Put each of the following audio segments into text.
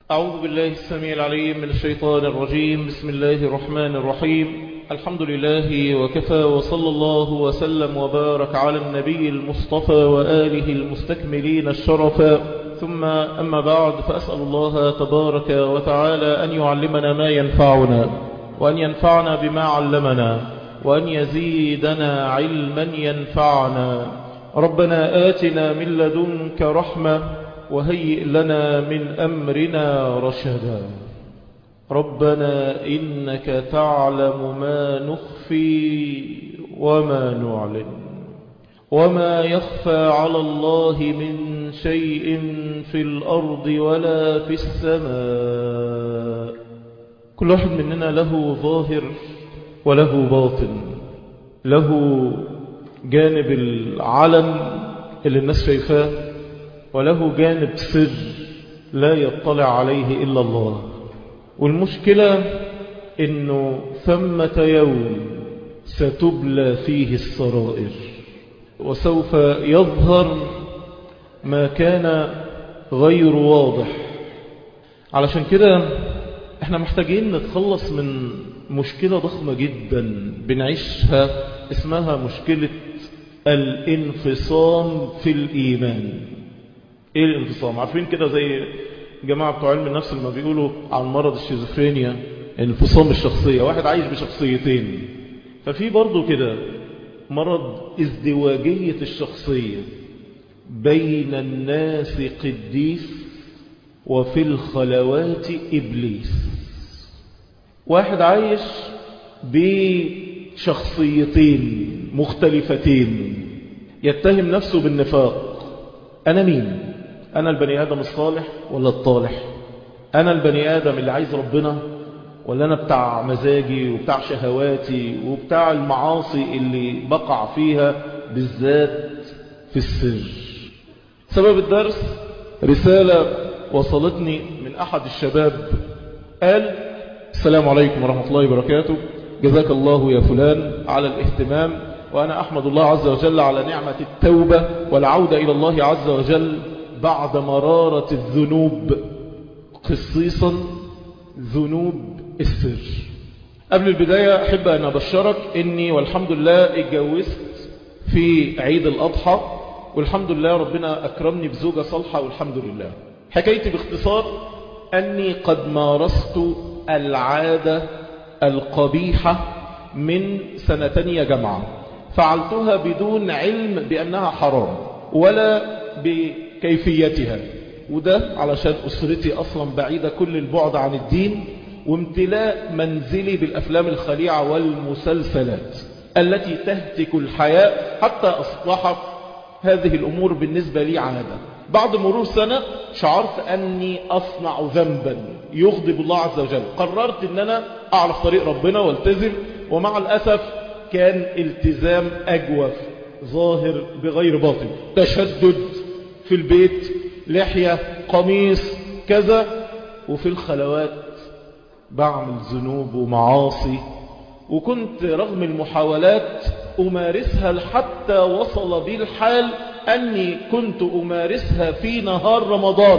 أعوذ بالله السميع العليم من الشيطان الرجيم بسم الله الرحمن الرحيم الحمد لله وكفى وصلى الله وسلم وبارك على النبي المصطفى وآله المستكملين الشرفا ثم أما بعد فأسأل الله تبارك وتعالى أن يعلمنا ما ينفعنا وأن ينفعنا بما علمنا وأن يزيدنا علما ينفعنا ربنا آتنا من لدنك رحمة وهيئ لنا من أمرنا رشدا ربنا إنك تعلم ما نخفي وما نعلن وما يخفى على الله من شيء في الأرض ولا في السماء كل واحد مننا له ظاهر وله باطن له جانب العلم اللي الناس شايفاه وله جانب سر لا يطلع عليه إلا الله والمشكلة انه ثمة يوم ستبلى فيه السرائر وسوف يظهر ما كان غير واضح علشان كده احنا محتاجين نتخلص من مشكلة ضخمة جدا بنعيشها اسمها مشكلة الانفصام في الإيمان ايه الانفصام عارفين كده زي جماعة بتوع علم النفس لما بيقولوا عن مرض الشيزوفرينيا انفصام الشخصية واحد عايش بشخصيتين ففي برضو كده مرض ازدواجية الشخصية بين الناس قديس وفي الخلوات إبليس واحد عايش بشخصيتين مختلفتين يتهم نفسه بالنفاق أنا مين؟ أنا البني آدم الصالح ولا الطالح أنا البني آدم اللي عايز ربنا ولا أنا بتاع مزاجي وبتاع شهواتي وبتاع المعاصي اللي بقع فيها بالذات في السر سبب الدرس رسالة وصلتني من أحد الشباب قال السلام عليكم ورحمة الله وبركاته جزاك الله يا فلان على الاهتمام وأنا أحمد الله عز وجل على نعمة التوبة والعودة إلى الله عز وجل بعد مرارة الذنوب خصيصا ذنوب السر قبل البداية أحب أن أبشرك أني والحمد لله اتجوزت في عيد الأضحى والحمد لله ربنا أكرمني بزوجة صالحة والحمد لله حكايتي باختصار أني قد مارست العادة القبيحة من سنتين جمعة فعلتها بدون علم بأنها حرام ولا بكيفيتها وده علشان أسرتي أصلا بعيدة كل البعد عن الدين وامتلاء منزلي بالأفلام الخليعة والمسلسلات التي تهتك الحياة حتى أصبحت هذه الأمور بالنسبة لي عادة بعد مرور سنة شعرت أني أصنع ذنبا يغضب الله عز وجل قررت أن أنا أعرف طريق ربنا والتزم ومع الأسف كان التزام أجوف ظاهر بغير باطن تشدد في البيت لحية قميص كذا وفي الخلوات بعمل ذنوب ومعاصي وكنت رغم المحاولات أمارسها حتى وصل بي الحال أني كنت أمارسها في نهار رمضان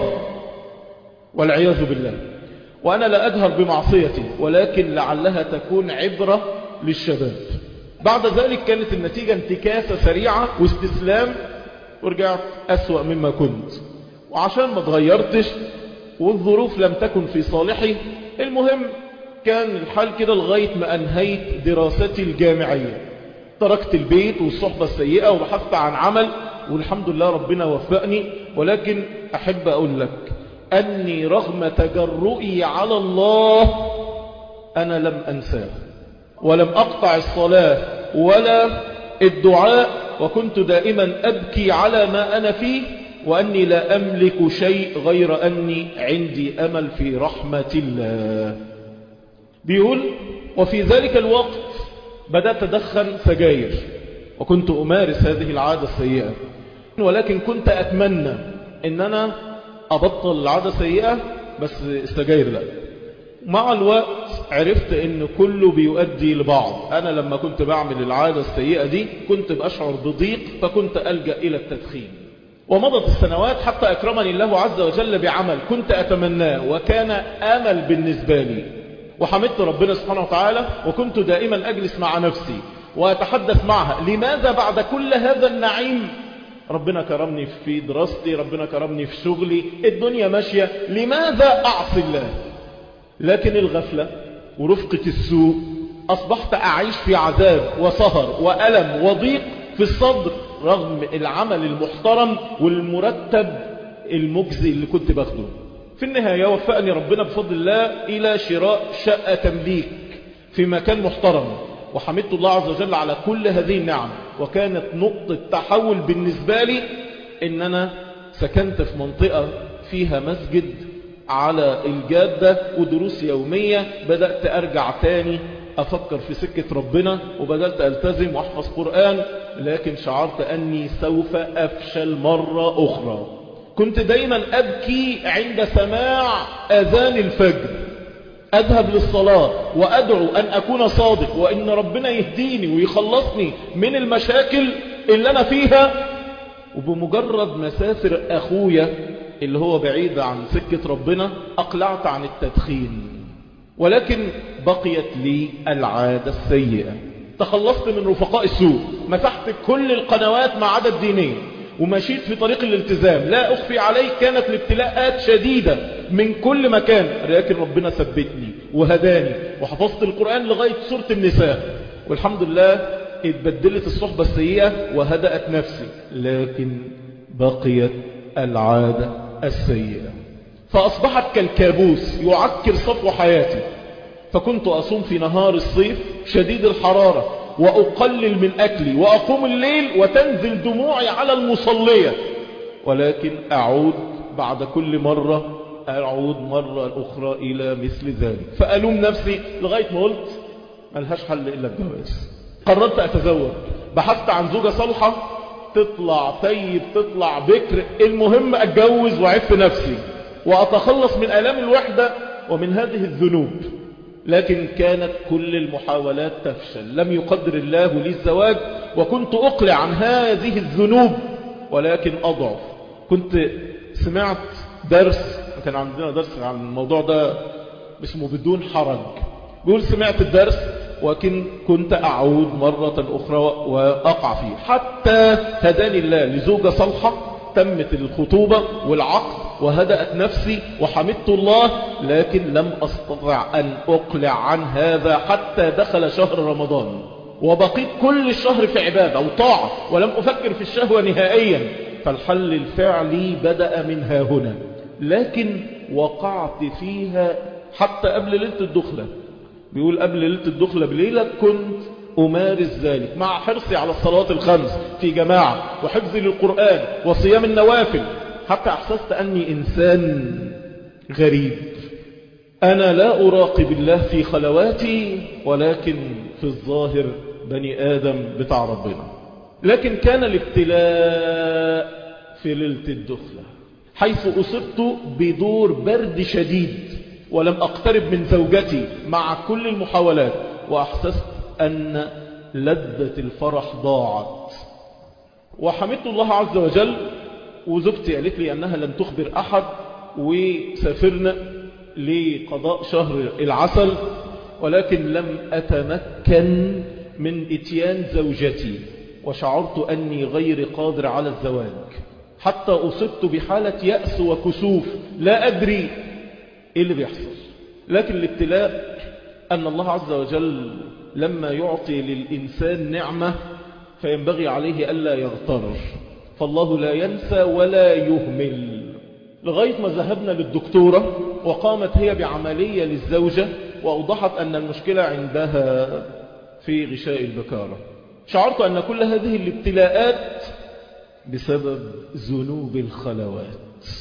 والعياذ بالله وأنا لا أجهر بمعصيتي ولكن لعلها تكون عبرة للشباب بعد ذلك كانت النتيجة انتكاسة سريعة واستسلام ورجعت أسوأ مما كنت وعشان ما تغيرتش والظروف لم تكن في صالحي المهم كان الحال كده لغاية ما أنهيت دراستي الجامعية تركت البيت والصحبة السيئة وبحثت عن عمل والحمد لله ربنا وفقني ولكن أحب أقول لك أني رغم تجرؤي على الله أنا لم أنساه ولم أقطع الصلاة ولا الدعاء وكنت دائما أبكي على ما أنا فيه وأني لا أملك شيء غير أني عندي أمل في رحمة الله بيقول وفي ذلك الوقت بدأت أدخن سجاير وكنت أمارس هذه العادة السيئة ولكن كنت أتمنى أن أنا أبطل العادة السيئة بس السجاير لا مع الوقت عرفت ان كله بيؤدي لبعض انا لما كنت بعمل العادة السيئة دي كنت بأشعر بضيق فكنت ألجأ الى التدخين ومضت السنوات حتى أكرمني الله عز وجل بعمل كنت أتمناه وكان آمل بالنسبة لي وحمدت ربنا سبحانه وتعالى وكنت دائما أجلس مع نفسي وأتحدث معها لماذا بعد كل هذا النعيم ربنا كرمني في دراستي ربنا كرمني في شغلي الدنيا ماشية لماذا أعصي الله لكن الغفلة ورفقة السوء أصبحت أعيش في عذاب وسهر وألم وضيق في الصدر رغم العمل المحترم والمرتب المجزي اللي كنت باخده في النهاية وفقني ربنا بفضل الله إلى شراء شقة تمليك في مكان محترم وحمدت الله عز وجل على كل هذه النعم وكانت نقطة تحول بالنسبة لي ان انا سكنت في منطقة فيها مسجد على الجادة ودروس يومية بدأت ارجع تاني افكر في سكة ربنا وبدأت التزم واحفظ قرآن لكن شعرت اني سوف افشل مرة اخرى كنت دايما ابكي عند سماع اذان الفجر أذهب للصلاة وأدعو أن أكون صادق وإن ربنا يهديني ويخلصني من المشاكل اللي أنا فيها وبمجرد مسافر أخويا اللي هو بعيد عن سكة ربنا أقلعت عن التدخين ولكن بقيت لي العادة السيئة تخلصت من رفقاء السوء مسحت كل القنوات ما عدا الدينية ومشيت في طريق الالتزام لا أخفي عليك كانت الابتلاءات شديدة من كل مكان لكن ربنا ثبتني وهداني وحفظت القرآن لغاية سورة النساء والحمد لله اتبدلت الصحبة السيئة وهدأت نفسي لكن بقيت العادة السيئة فأصبحت كالكابوس يعكر صفو حياتي فكنت أصوم في نهار الصيف شديد الحرارة وأقلل من أكلي وأقوم الليل وتنزل دموعي على المصلية ولكن أعود بعد كل مرة أعود مرة أخرى إلى مثل ذلك فألوم نفسي لغاية ما قلت ملهاش حل إلا الجواز قررت أتزوج بحثت عن زوجة صالحة تطلع طيب تطلع بكر المهم أتجوز وعف نفسي وأتخلص من ألام الوحدة ومن هذه الذنوب لكن كانت كل المحاولات تفشل لم يقدر الله لي الزواج وكنت أقلع عن هذه الذنوب ولكن أضعف كنت سمعت درس كان عندنا درس عن الموضوع ده اسمه بدون حرج بيقول سمعت الدرس ولكن كنت أعود مرة أخرى وأقع فيه حتى هداني الله لزوجة صالحة تمت الخطوبة والعقد وهدأت نفسي وحمدت الله لكن لم أستطع أن أقلع عن هذا حتى دخل شهر رمضان وبقيت كل الشهر في عبادة وطاعة ولم أفكر في الشهوة نهائيا فالحل الفعلي بدأ من ها هنا لكن وقعت فيها حتى قبل ليلة الدخلة بيقول قبل ليلة الدخلة بليلة كنت أمارس ذلك مع حرصي على الصلوات الخمس في جماعة وحفظي للقرآن وصيام النوافل حتى أحسست أني إنسان غريب أنا لا أراقب الله في خلواتي ولكن في الظاهر بني آدم بتاع ربنا لكن كان الابتلاء في ليلة الدخلة حيث أصبت بدور برد شديد ولم أقترب من زوجتي مع كل المحاولات وأحسست أن لذة الفرح ضاعت وحمدت الله عز وجل وزوجتي قالت لي أنها لم تخبر أحد وسافرنا لقضاء شهر العسل ولكن لم أتمكن من اتيان زوجتي وشعرت أني غير قادر على الزواج حتى أصبت بحالة يأس وكسوف لا أدري إيه اللي بيحصل لكن الابتلاء أن الله عز وجل لما يعطي للإنسان نعمة فينبغي عليه ألا يغتر فالله لا ينسى ولا يهمل لغاية ما ذهبنا للدكتورة وقامت هي بعملية للزوجة وأوضحت أن المشكلة عندها في غشاء البكارة شعرت أن كل هذه الابتلاءات بسبب ذنوب الخلوات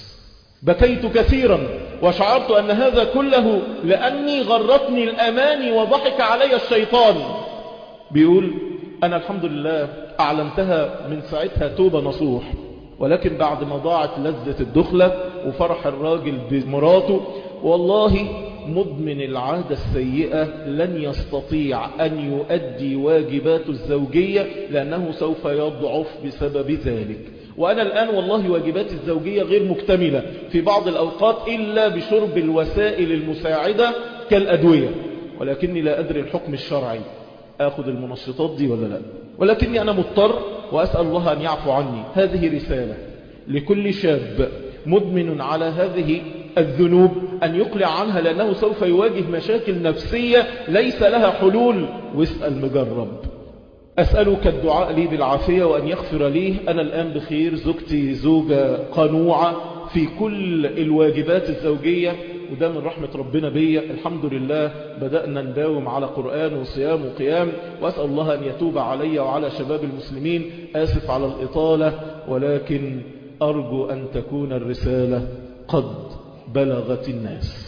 بكيت كثيرا وشعرت أن هذا كله لأني غرتني الأماني وضحك علي الشيطان بيقول أنا الحمد لله أعلمتها من ساعتها توبة نصوح ولكن بعد ما ضاعت لذة الدخلة وفرح الراجل بمراته والله مدمن العادة السيئة لن يستطيع أن يؤدي واجبات الزوجية لأنه سوف يضعف بسبب ذلك وأنا الآن والله واجباتي الزوجية غير مكتملة في بعض الأوقات إلا بشرب الوسائل المساعدة كالأدوية ولكني لا أدري الحكم الشرعي أخذ المنشطات دي ولا لا ولكني أنا مضطر وأسأل الله أن يعفو عني هذه رسالة لكل شاب مدمن على هذه الذنوب أن يقلع عنها لأنه سوف يواجه مشاكل نفسية ليس لها حلول واسأل مجرب أسألك الدعاء لي بالعافية وأن يغفر لي أنا الآن بخير زوجتي زوجة قنوعة في كل الواجبات الزوجية وده من رحمة ربنا بي الحمد لله بدأنا نداوم على قرآن وصيام وقيام وأسأل الله أن يتوب علي وعلى شباب المسلمين آسف على الإطالة ولكن أرجو أن تكون الرسالة قد بلغت الناس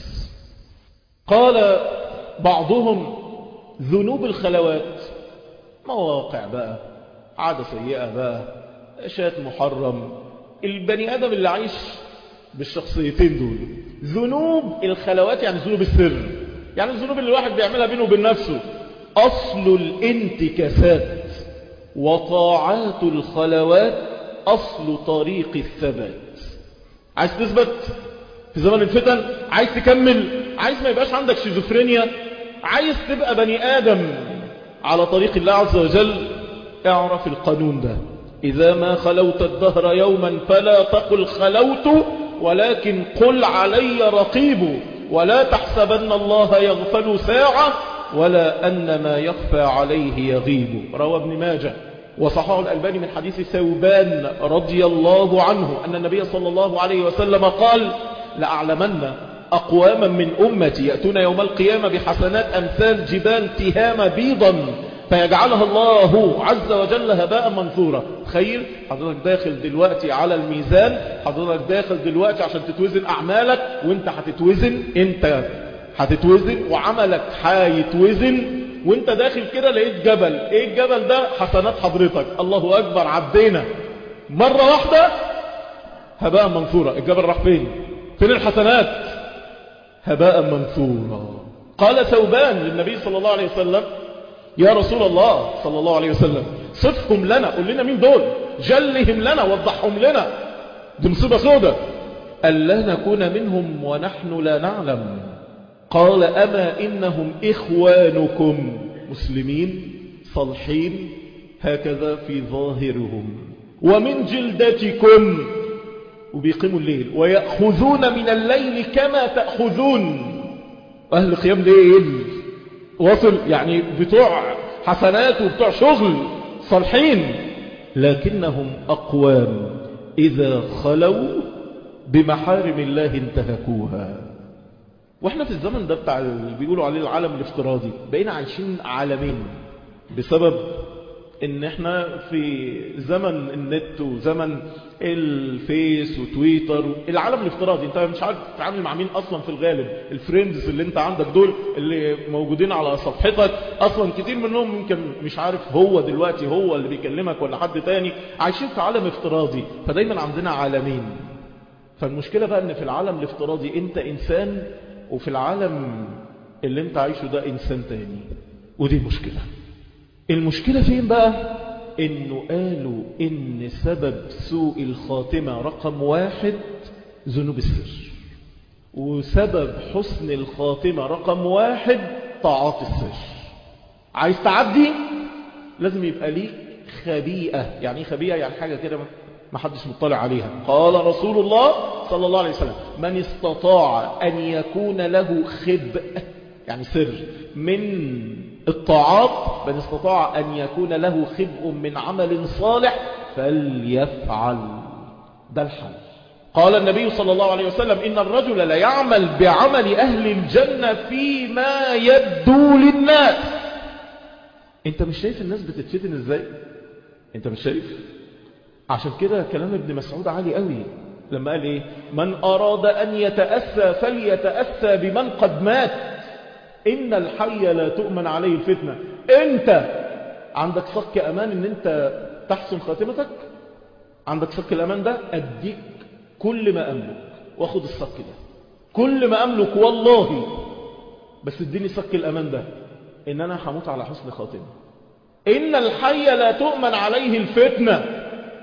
قال بعضهم ذنوب الخلوات مواقع بقى عادة سيئة بقى شات محرم البني آدم اللي عايش بالشخصيتين دول ذنوب الخلوات يعني ذنوب السر يعني الذنوب اللي الواحد بيعملها بينه وبين نفسه أصل الانتكاسات وطاعات الخلوات أصل طريق الثبات عايز تثبت في زمن الفتن عايز تكمل عايز ما يبقاش عندك شيزوفرينيا عايز تبقى بني آدم على طريق الله عز وجل اعرف القانون ده إذا ما خلوت الدهر يوما فلا تقل خلوت ولكن قل علي رقيب ولا تحسبن الله يغفل ساعة ولا أن ما يخفى عليه يغيب روى ابن ماجه وصححه الألباني من حديث ثوبان رضي الله عنه أن النبي صلى الله عليه وسلم قال لأعلمن أقواما من أمتي يأتون يوم القيامة بحسنات أمثال جبال تهام بيضا فيجعلها الله عز وجل هباء منثورا تخيل حضرتك داخل دلوقتي على الميزان حضرتك داخل دلوقتي عشان تتوزن أعمالك وانت هتتوزن انت هتتوزن وعملك هيتوزن وانت داخل كده لقيت جبل ايه الجبل ده حسنات حضرتك الله اكبر عدينا مرة واحدة هباء منثورا الجبل راح فين فين الحسنات هباء منثورا قال ثوبان للنبي صلى الله عليه وسلم يا رسول الله صلى الله عليه وسلم صفهم لنا قل لنا مين دول جلهم لنا وضحهم لنا دي مصيبة سودة ألا نكون منهم ونحن لا نعلم قال أما إنهم إخوانكم مسلمين صالحين هكذا في ظاهرهم ومن جلدتكم وبيقيموا الليل ويأخذون من الليل كما تأخذون أهل قيام ليل وصل يعني بتوع حسنات وبتوع شغل صالحين لكنهم أقوام إذا خلوا بمحارم الله انتهكوها واحنا في الزمن ده بتاع اللي بيقولوا عليه العالم الافتراضي بقينا عايشين عالمين بسبب ان احنا في زمن النت وزمن الفيس وتويتر العالم الافتراضي انت مش عارف تتعامل مع مين اصلا في الغالب الفريندز اللي انت عندك دول اللي موجودين على صفحتك اصلا كتير منهم يمكن مش عارف هو دلوقتي هو اللي بيكلمك ولا حد تاني عايشين في عالم افتراضي فدايما عندنا عالمين فالمشكلة بقى ان في العالم الافتراضي انت انسان وفي العالم اللي انت عايشه ده انسان تاني ودي مشكلة المشكلة فين بقى انه قالوا ان سبب سوء الخاتمة رقم واحد ذنوب السر وسبب حسن الخاتمة رقم واحد طاعات السر عايز تعدي لازم يبقى ليك خبيئة يعني ايه خبيئة يعني حاجة كده ما حدش مطلع عليها قال رسول الله صلى الله عليه وسلم من استطاع أن يكون له خبء يعني سر من الطاعات من استطاع أن يكون له خبء من عمل صالح فليفعل ده الحل قال النبي صلى الله عليه وسلم إن الرجل لا يعمل بعمل أهل الجنة فيما يبدو للناس انت مش شايف الناس بتتفتن ازاي انت مش شايف عشان كده كلام ابن مسعود عالي قوي لما قال ايه من اراد ان يتأسى فليتأسى بمن قد مات ان الحي لا تؤمن عليه الفتنة انت عندك صك امان ان انت تحسن خاتمتك عندك صك الامان ده اديك كل ما املك واخد الصك ده كل ما املك والله بس اديني صك الامان ده ان انا هموت على حسن خاتمه ان الحي لا تؤمن عليه الفتنه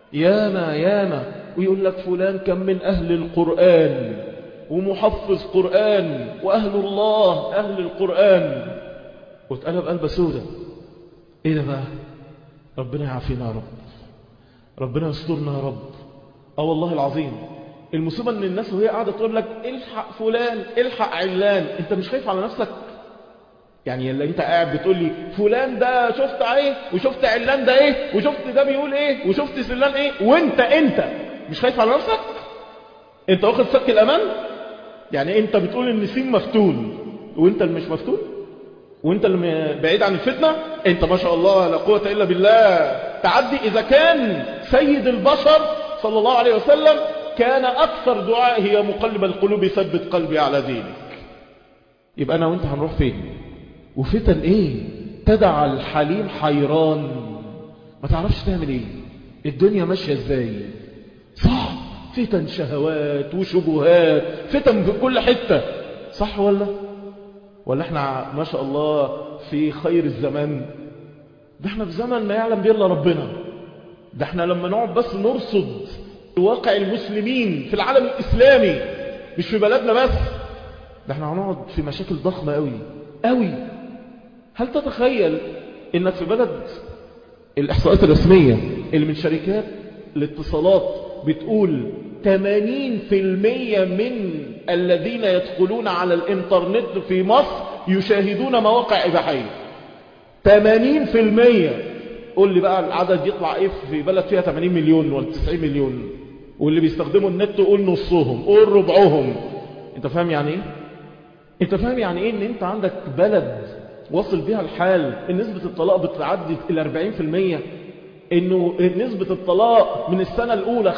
ياما ياما ويقول لك فلان كم من أهل القرآن ومحفظ قرآن وأهل الله أهل القرآن واتقلب قلبة سودة ايه ده بقى ربنا يعافينا يا رب ربنا يسترنا يا رب اه والله العظيم المصيبة ان الناس وهي قاعدة تقول لك الحق فلان الحق علان انت مش خايف على نفسك يعني اللي انت قاعد بتقول لي فلان ده شفت ايه وشفت علان ده ايه وشفت ده بيقول ايه وشفت سلان ايه وانت انت مش خايف على نفسك انت واخد سك الامان يعني انت بتقول ان سين مفتون وانت اللي مش مفتون وانت اللي بعيد عن الفتنة انت ما شاء الله لا قوة الا بالله تعدي اذا كان سيد البشر صلى الله عليه وسلم كان اكثر دعائه يا مقلب القلوب ثبت قلبي على دينك يبقى انا وانت هنروح فين وفتن ايه تدع الحليم حيران ما تعرفش تعمل ايه الدنيا ماشية ازاي صح فتن شهوات وشبهات فتن في كل حتة صح ولا ولا احنا ما شاء الله في خير الزمان ده احنا في زمن ما يعلم به الا ربنا ده احنا لما نقعد بس نرصد واقع المسلمين في العالم الاسلامي مش في بلدنا بس ده احنا هنقعد في مشاكل ضخمة قوي قوي هل تتخيل انك في بلد الاحصاءات الرسمية اللي من شركات الاتصالات بتقول 80% من الذين يدخلون على الانترنت في مصر يشاهدون مواقع إباحية 80% قول لي بقى العدد يطلع ايه في بلد فيها 80 مليون ولا 90 مليون واللي بيستخدموا النت قول نصهم قول ربعهم انت فاهم يعني ايه انت فاهم يعني ايه ان انت عندك بلد وصل بيها الحال ان نسبة الطلاق بتعدي الى 40% انه نسبة الطلاق من السنة الاولى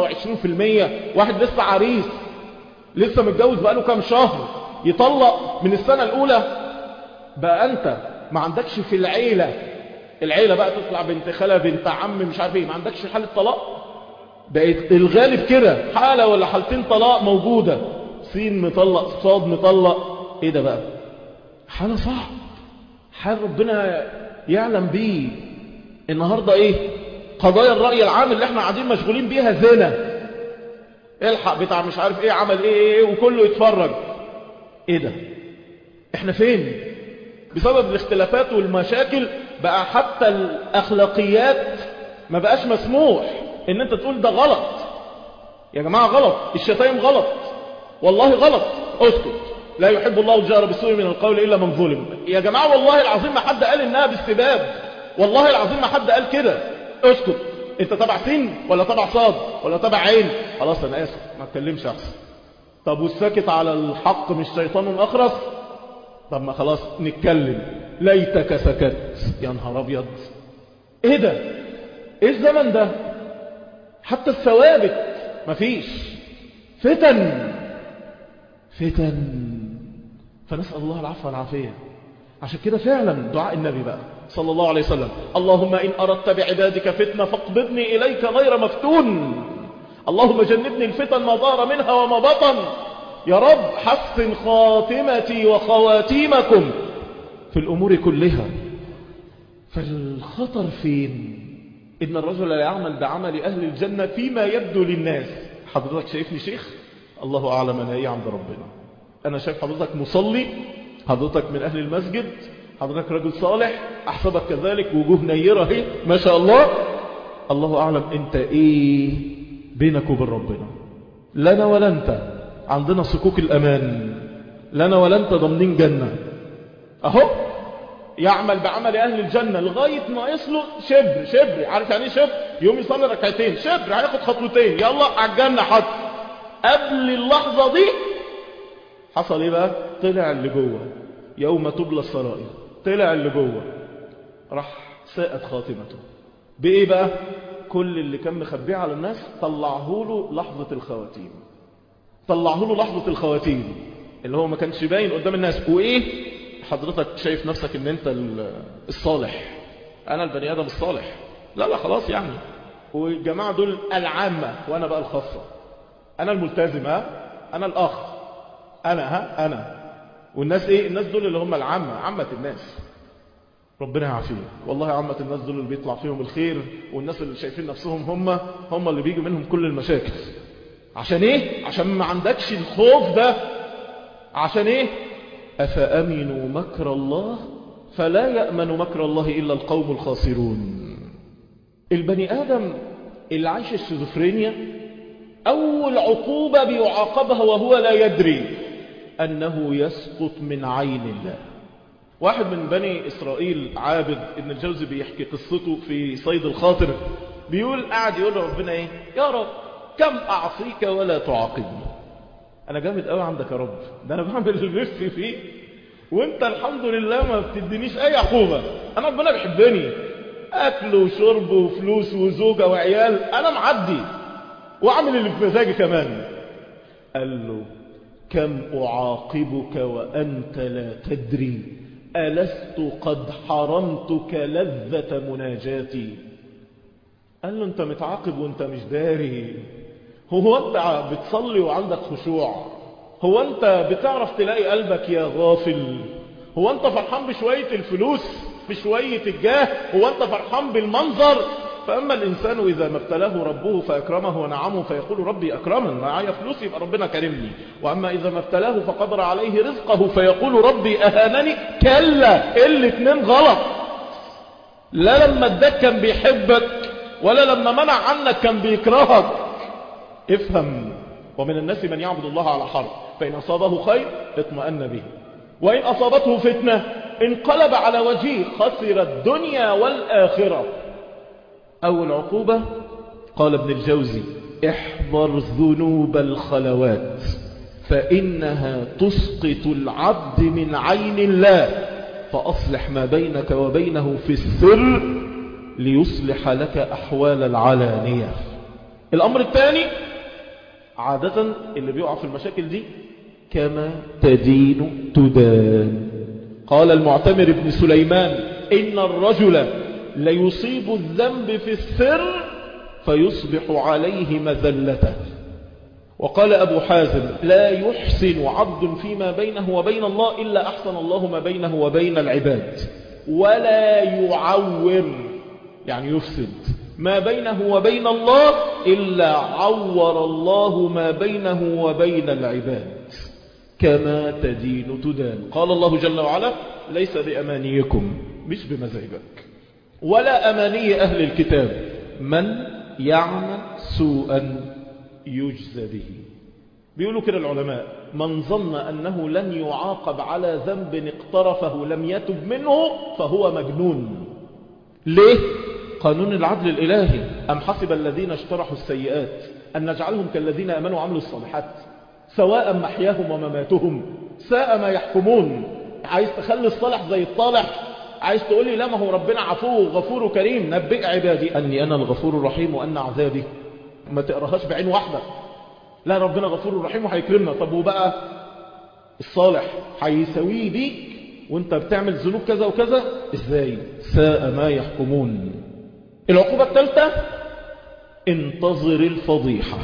25% واحد لسه عريس لسه متجوز بقاله كام شهر يطلق من السنة الاولى بقى انت ما عندكش في العيلة العيلة بقى تطلع بنت خالة بنت عم مش عارف ايه ما عندكش حالة طلاق بقت الغالب كده حالة ولا حالتين طلاق موجودة سين مطلق صاد مطلق ايه ده بقى حالة صعب حال ربنا يعلم بيه النهاردة ايه قضايا الرأي العام اللي احنا قاعدين مشغولين بيها زنا الحق بتاع مش عارف ايه عمل ايه ايه وكله يتفرج ايه ده احنا فين بسبب الاختلافات والمشاكل بقى حتى الاخلاقيات ما بقاش مسموح ان انت تقول ده غلط يا جماعة غلط الشتايم غلط والله غلط اسكت لا يحب الله الجار بالسوء من القول إلا من ظلم يا جماعة والله العظيم ما حد قال إنها باستباب والله العظيم ما حد قال كده اسكت انت تبع سين ولا تبع صاد ولا تبع عين خلاص انا اسف ما اتكلمش احسن طب والساكت على الحق مش شيطان اخرس طب ما خلاص نتكلم ليتك سكت يا نهار ابيض ايه ده ايه الزمن ده حتى الثوابت مفيش فتن فتن فنسأل الله العفو والعافية عشان كده فعلا دعاء النبي بقى صلى الله عليه وسلم اللهم إن أردت بعبادك فتنة فاقبضني إليك غير مفتون اللهم جنبني الفتن ما ظهر منها وما بطن يا رب حسن خاتمتي وخواتيمكم في الأمور كلها فالخطر فين إن الرجل لا يعمل بعمل أهل الجنة فيما يبدو للناس حضرتك شايفني شيخ الله أعلم أنا إيه عند ربنا أنا شايف حضرتك مصلي حضرتك من أهل المسجد حضرتك رجل صالح أحسبك كذلك وجوه نيرة هي ما شاء الله الله أعلم أنت إيه بينك وبين ربنا لنا ولا أنت عندنا صكوك الأمان لنا ولا أنت ضمنين جنة أهو يعمل بعمل أهل الجنة لغاية ما يصله شبر شبر عارف يعني شبر يوم يصلي ركعتين شبر هياخد خطوتين يلا على الجنة حط قبل اللحظة دي حصل ايه بقى طلع اللي جوه يوم تبلى السرائر طلع اللي جوه راح ساءت خاتمته بايه بقى كل اللي كان مخبيه على الناس طلعه له لحظة الخواتيم طلعه له لحظة الخواتيم اللي هو ما كانش باين قدام الناس وايه حضرتك شايف نفسك ان انت الصالح انا البني ادم الصالح لا لا خلاص يعني والجماعة دول العامة وانا بقى الخاصة انا الملتزم ها انا الاخ انا ها انا والناس ايه الناس دول اللي هم العامة عامة الناس ربنا يعافيه والله عامة الناس دول اللي بيطلع فيهم الخير والناس اللي شايفين نفسهم هم هم اللي بيجوا منهم كل المشاكل عشان ايه عشان ما عندكش الخوف ده عشان ايه أفأمنوا مكر الله فلا يأمن مكر الله إلا القوم الخاسرون البني آدم اللي عايش الشيزوفرينيا أول عقوبة بيعاقبها وهو لا يدري أنه يسقط من عين الله واحد من بني إسرائيل عابد ابن الجوزي بيحكي قصته في صيد الخاطر بيقول قاعد يقول ربنا ايه يا رب كم أعصيك ولا تعاقبني أنا جامد قوي عندك يا رب ده أنا بعمل اللي فيه وانت الحمد لله ما بتدينيش أي عقوبة أنا ربنا بيحبني أكل وشرب وفلوس وزوجة وعيال أنا معدي وأعمل اللي في مزاجي كمان قال له كم أعاقبك وأنت لا تدري ألست قد حرمتك لذة مناجاتي قال له أنت متعاقب وأنت مش داري هو أنت بتصلي وعندك خشوع هو أنت بتعرف تلاقي قلبك يا غافل هو أنت فرحان بشوية الفلوس بشوية الجاه هو أنت فرحان بالمنظر فأما الإنسان إذا ما ابتلاه ربه فأكرمه ونعمه فيقول ربي أكرمن معايا فلوس يبقى ربنا كرمني وأما إذا ما ابتلاه فقدر عليه رزقه فيقول ربي أهانني كلا الاثنين غلط لا لما اداك كان بيحبك ولا لما منع عنك كان بيكرهك افهم ومن الناس من يعبد الله على حرف فإن أصابه خير اطمأن به وإن أصابته فتنة انقلب على وجهه خسر الدنيا والآخرة أول عقوبة قال ابن الجوزي احذر ذنوب الخلوات فإنها تسقط العبد من عين الله فأصلح ما بينك وبينه في السر ليصلح لك أحوال العلانية الأمر الثاني عادة اللي بيقع في المشاكل دي كما تدين تدان قال المعتمر بن سليمان إن الرجل ليصيب الذنب في السر فيصبح عليه مذلته وقال أبو حازم لا يحسن عبد فيما بينه وبين الله إلا أحسن الله ما بينه وبين العباد ولا يعور يعني يفسد ما بينه وبين الله إلا عور الله ما بينه وبين العباد كما تدين تدان قال الله جل وعلا ليس بأمانيكم مش بمزاجك ولا أماني أهل الكتاب من يعمل سوءا يجزى به بيقولوا كده العلماء من ظن أنه لن يعاقب على ذنب اقترفه لم يتب منه فهو مجنون ليه؟ قانون العدل الإلهي أم حسب الذين اشترحوا السيئات أن نجعلهم كالذين أمنوا وعملوا الصالحات سواء محياهم ومماتهم ساء ما يحكمون عايز تخلي الصالح زي الطالح عايز تقول لي لا ما هو ربنا عفو غفور كريم نبئ عبادي أني أنا الغفور الرحيم وأن عذابي ما تقراهاش بعين واحدة لا ربنا غفور رحيم وهيكرمنا طب وبقى الصالح هيساويه بيك وانت بتعمل ذنوب كذا وكذا ازاي ساء ما يحكمون العقوبة الثالثة انتظر الفضيحة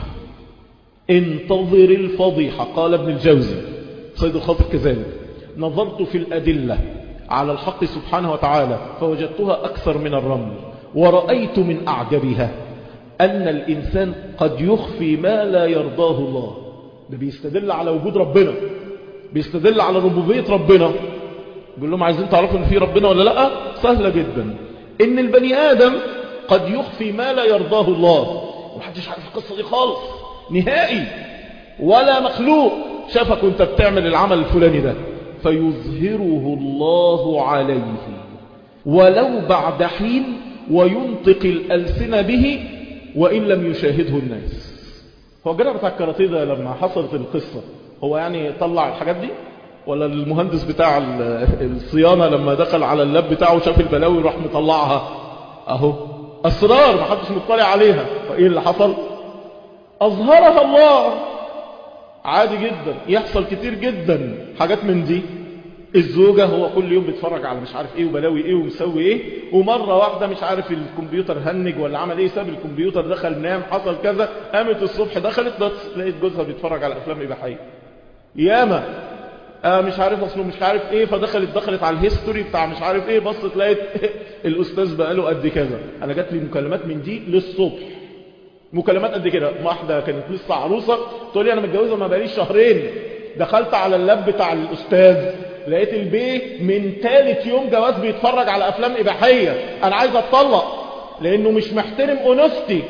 انتظر الفضيحة قال ابن الجوزي صيد الخاطر كذلك نظرت في الأدلة على الحق سبحانه وتعالى فوجدتها أكثر من الرمل ورأيت من أعجبها أن الإنسان قد يخفي ما لا يرضاه الله ده بيستدل على وجود ربنا بيستدل على ربوبية ربنا بيقول لهم عايزين تعرفوا ان في ربنا ولا لا سهلة جدا ان البني آدم قد يخفي ما لا يرضاه الله ومحدش عارف القصة دي خالص نهائي ولا مخلوق شافك وانت بتعمل العمل الفلاني ده فيظهره الله عليه ولو بعد حين وينطق الألسنة به وإن لم يشاهده الناس هو الجرع بتاع الكاراتيه ده لما حصلت القصة هو يعني طلع الحاجات دي ولا المهندس بتاع الصيانة لما دخل على اللاب بتاعه وشاف البلاوي وراح مطلعها اهو اسرار ما حدش مطلع عليها فايه اللي حصل اظهرها الله عادي جدا يحصل كتير جدا حاجات من دي الزوجة هو كل يوم بيتفرج على مش عارف ايه وبلاوي ايه ومسوي ايه ومرة واحدة مش عارف الكمبيوتر هنج ولا عمل ايه ساب الكمبيوتر دخل نام حصل كذا قامت الصبح دخلت بس لقيت جوزها بيتفرج على افلام اباحية ياما آه مش عارف اصله مش عارف ايه فدخلت دخلت على الهيستوري بتاع مش عارف ايه بصت لقيت الاستاذ بقاله قد كذا انا جات لي مكالمات من دي للصبح مكالمات قد كده واحده كانت لسه عروسه تقول لي انا متجوزه ما بقاليش شهرين دخلت على اللاب بتاع الاستاذ لقيت البيه من ثالث يوم جواز بيتفرج على افلام اباحيه انا عايز اتطلق لانه مش محترم انوثتي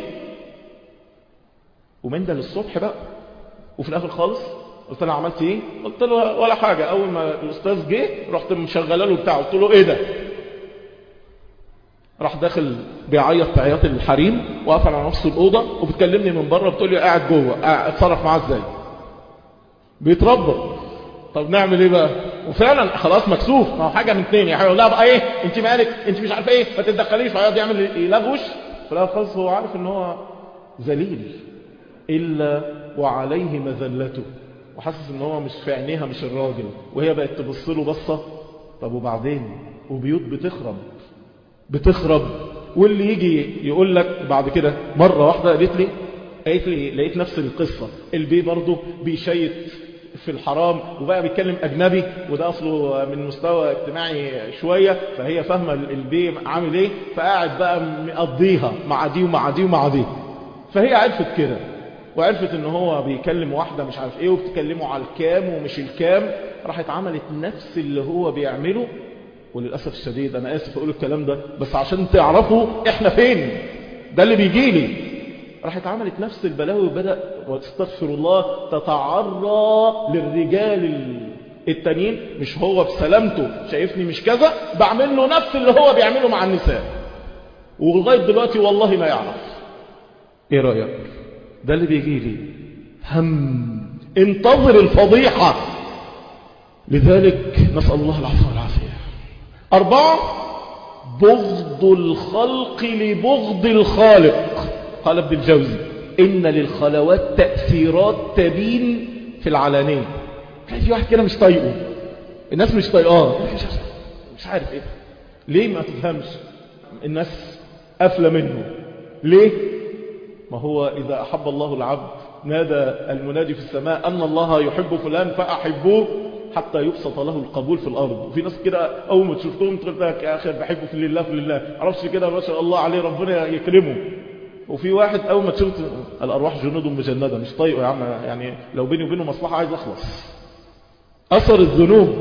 ومن ده للصبح بقى وفي الاخر خالص قلت له عملت ايه قلت له ولا حاجه اول ما الاستاذ جه رحت مشغله له بتاعه قلت له ايه ده راح داخل بيعيط في عياط الحريم وقفل على نفسه الاوضه وبتكلمني من بره بتقول لي قاعد جوه اتصرف معاه ازاي بيتربى طب نعمل ايه بقى وفعلا خلاص مكسوف ما هو حاجه من اثنين يا حبيبي لا بقى ايه انت مالك انت مش عارفه ايه ما تتدخليش فيقعد يعمل يلغوش فلا خلاص هو عارف ان هو ذليل الا وعليه مذلته وحاسس ان هو مش في عينيها مش الراجل وهي بقت تبص له بصه طب وبعدين وبيوت بتخرب بتخرب واللي يجي يقول لك بعد كده مره واحده قالت لي قالت لي لقيت نفس القصه البي برضه بيشيت في الحرام وبقى بيتكلم أجنبي وده أصله من مستوى اجتماعي شوية فهي فاهمة البي عامل ايه فقاعد بقى مقضيها مع دي ومع دي ومع دي فهي عرفت كده وعرفت ان هو بيكلم واحدة مش عارف ايه وبتكلمه على الكام ومش الكام راحت عملت نفس اللي هو بيعمله وللأسف الشديد أنا آسف أقول الكلام ده بس عشان تعرفوا إحنا فين ده اللي بيجي لي راحت عملت نفس البلاوي وبدأ واستغفر الله تتعرى للرجال التانيين مش هو بسلامته شايفني مش كذا بعمل له نفس اللي هو بيعمله مع النساء ولغاية دلوقتي والله ما يعرف ايه رأيك ده اللي بيجي لي هم انتظر الفضيحة لذلك نسأل الله العفو والعافية أربعة بغض الخلق لبغض الخالق قال ابن الجوزي إن للخلوات تأثيرات تبين في العلانية تلاقي في واحد كده مش طايقه الناس مش طايقاه مش عارف ايه ليه ما تفهمش الناس قافله منه ليه ما هو إذا أحب الله العبد نادى المنادي في السماء أن الله يحب فلان فأحبوه حتى يبسط له القبول في الأرض وفي ناس كده أول ما تشوفتهم تقول لك يا أخي بحبه في الله في الله عرفش كده ما شاء الله عليه ربنا يكرمه وفي واحد أول ما تشوف الأرواح جنود مجندة مش طايقه يا عم يعني لو بيني وبينه مصلحة عايز أخلص أثر الذنوب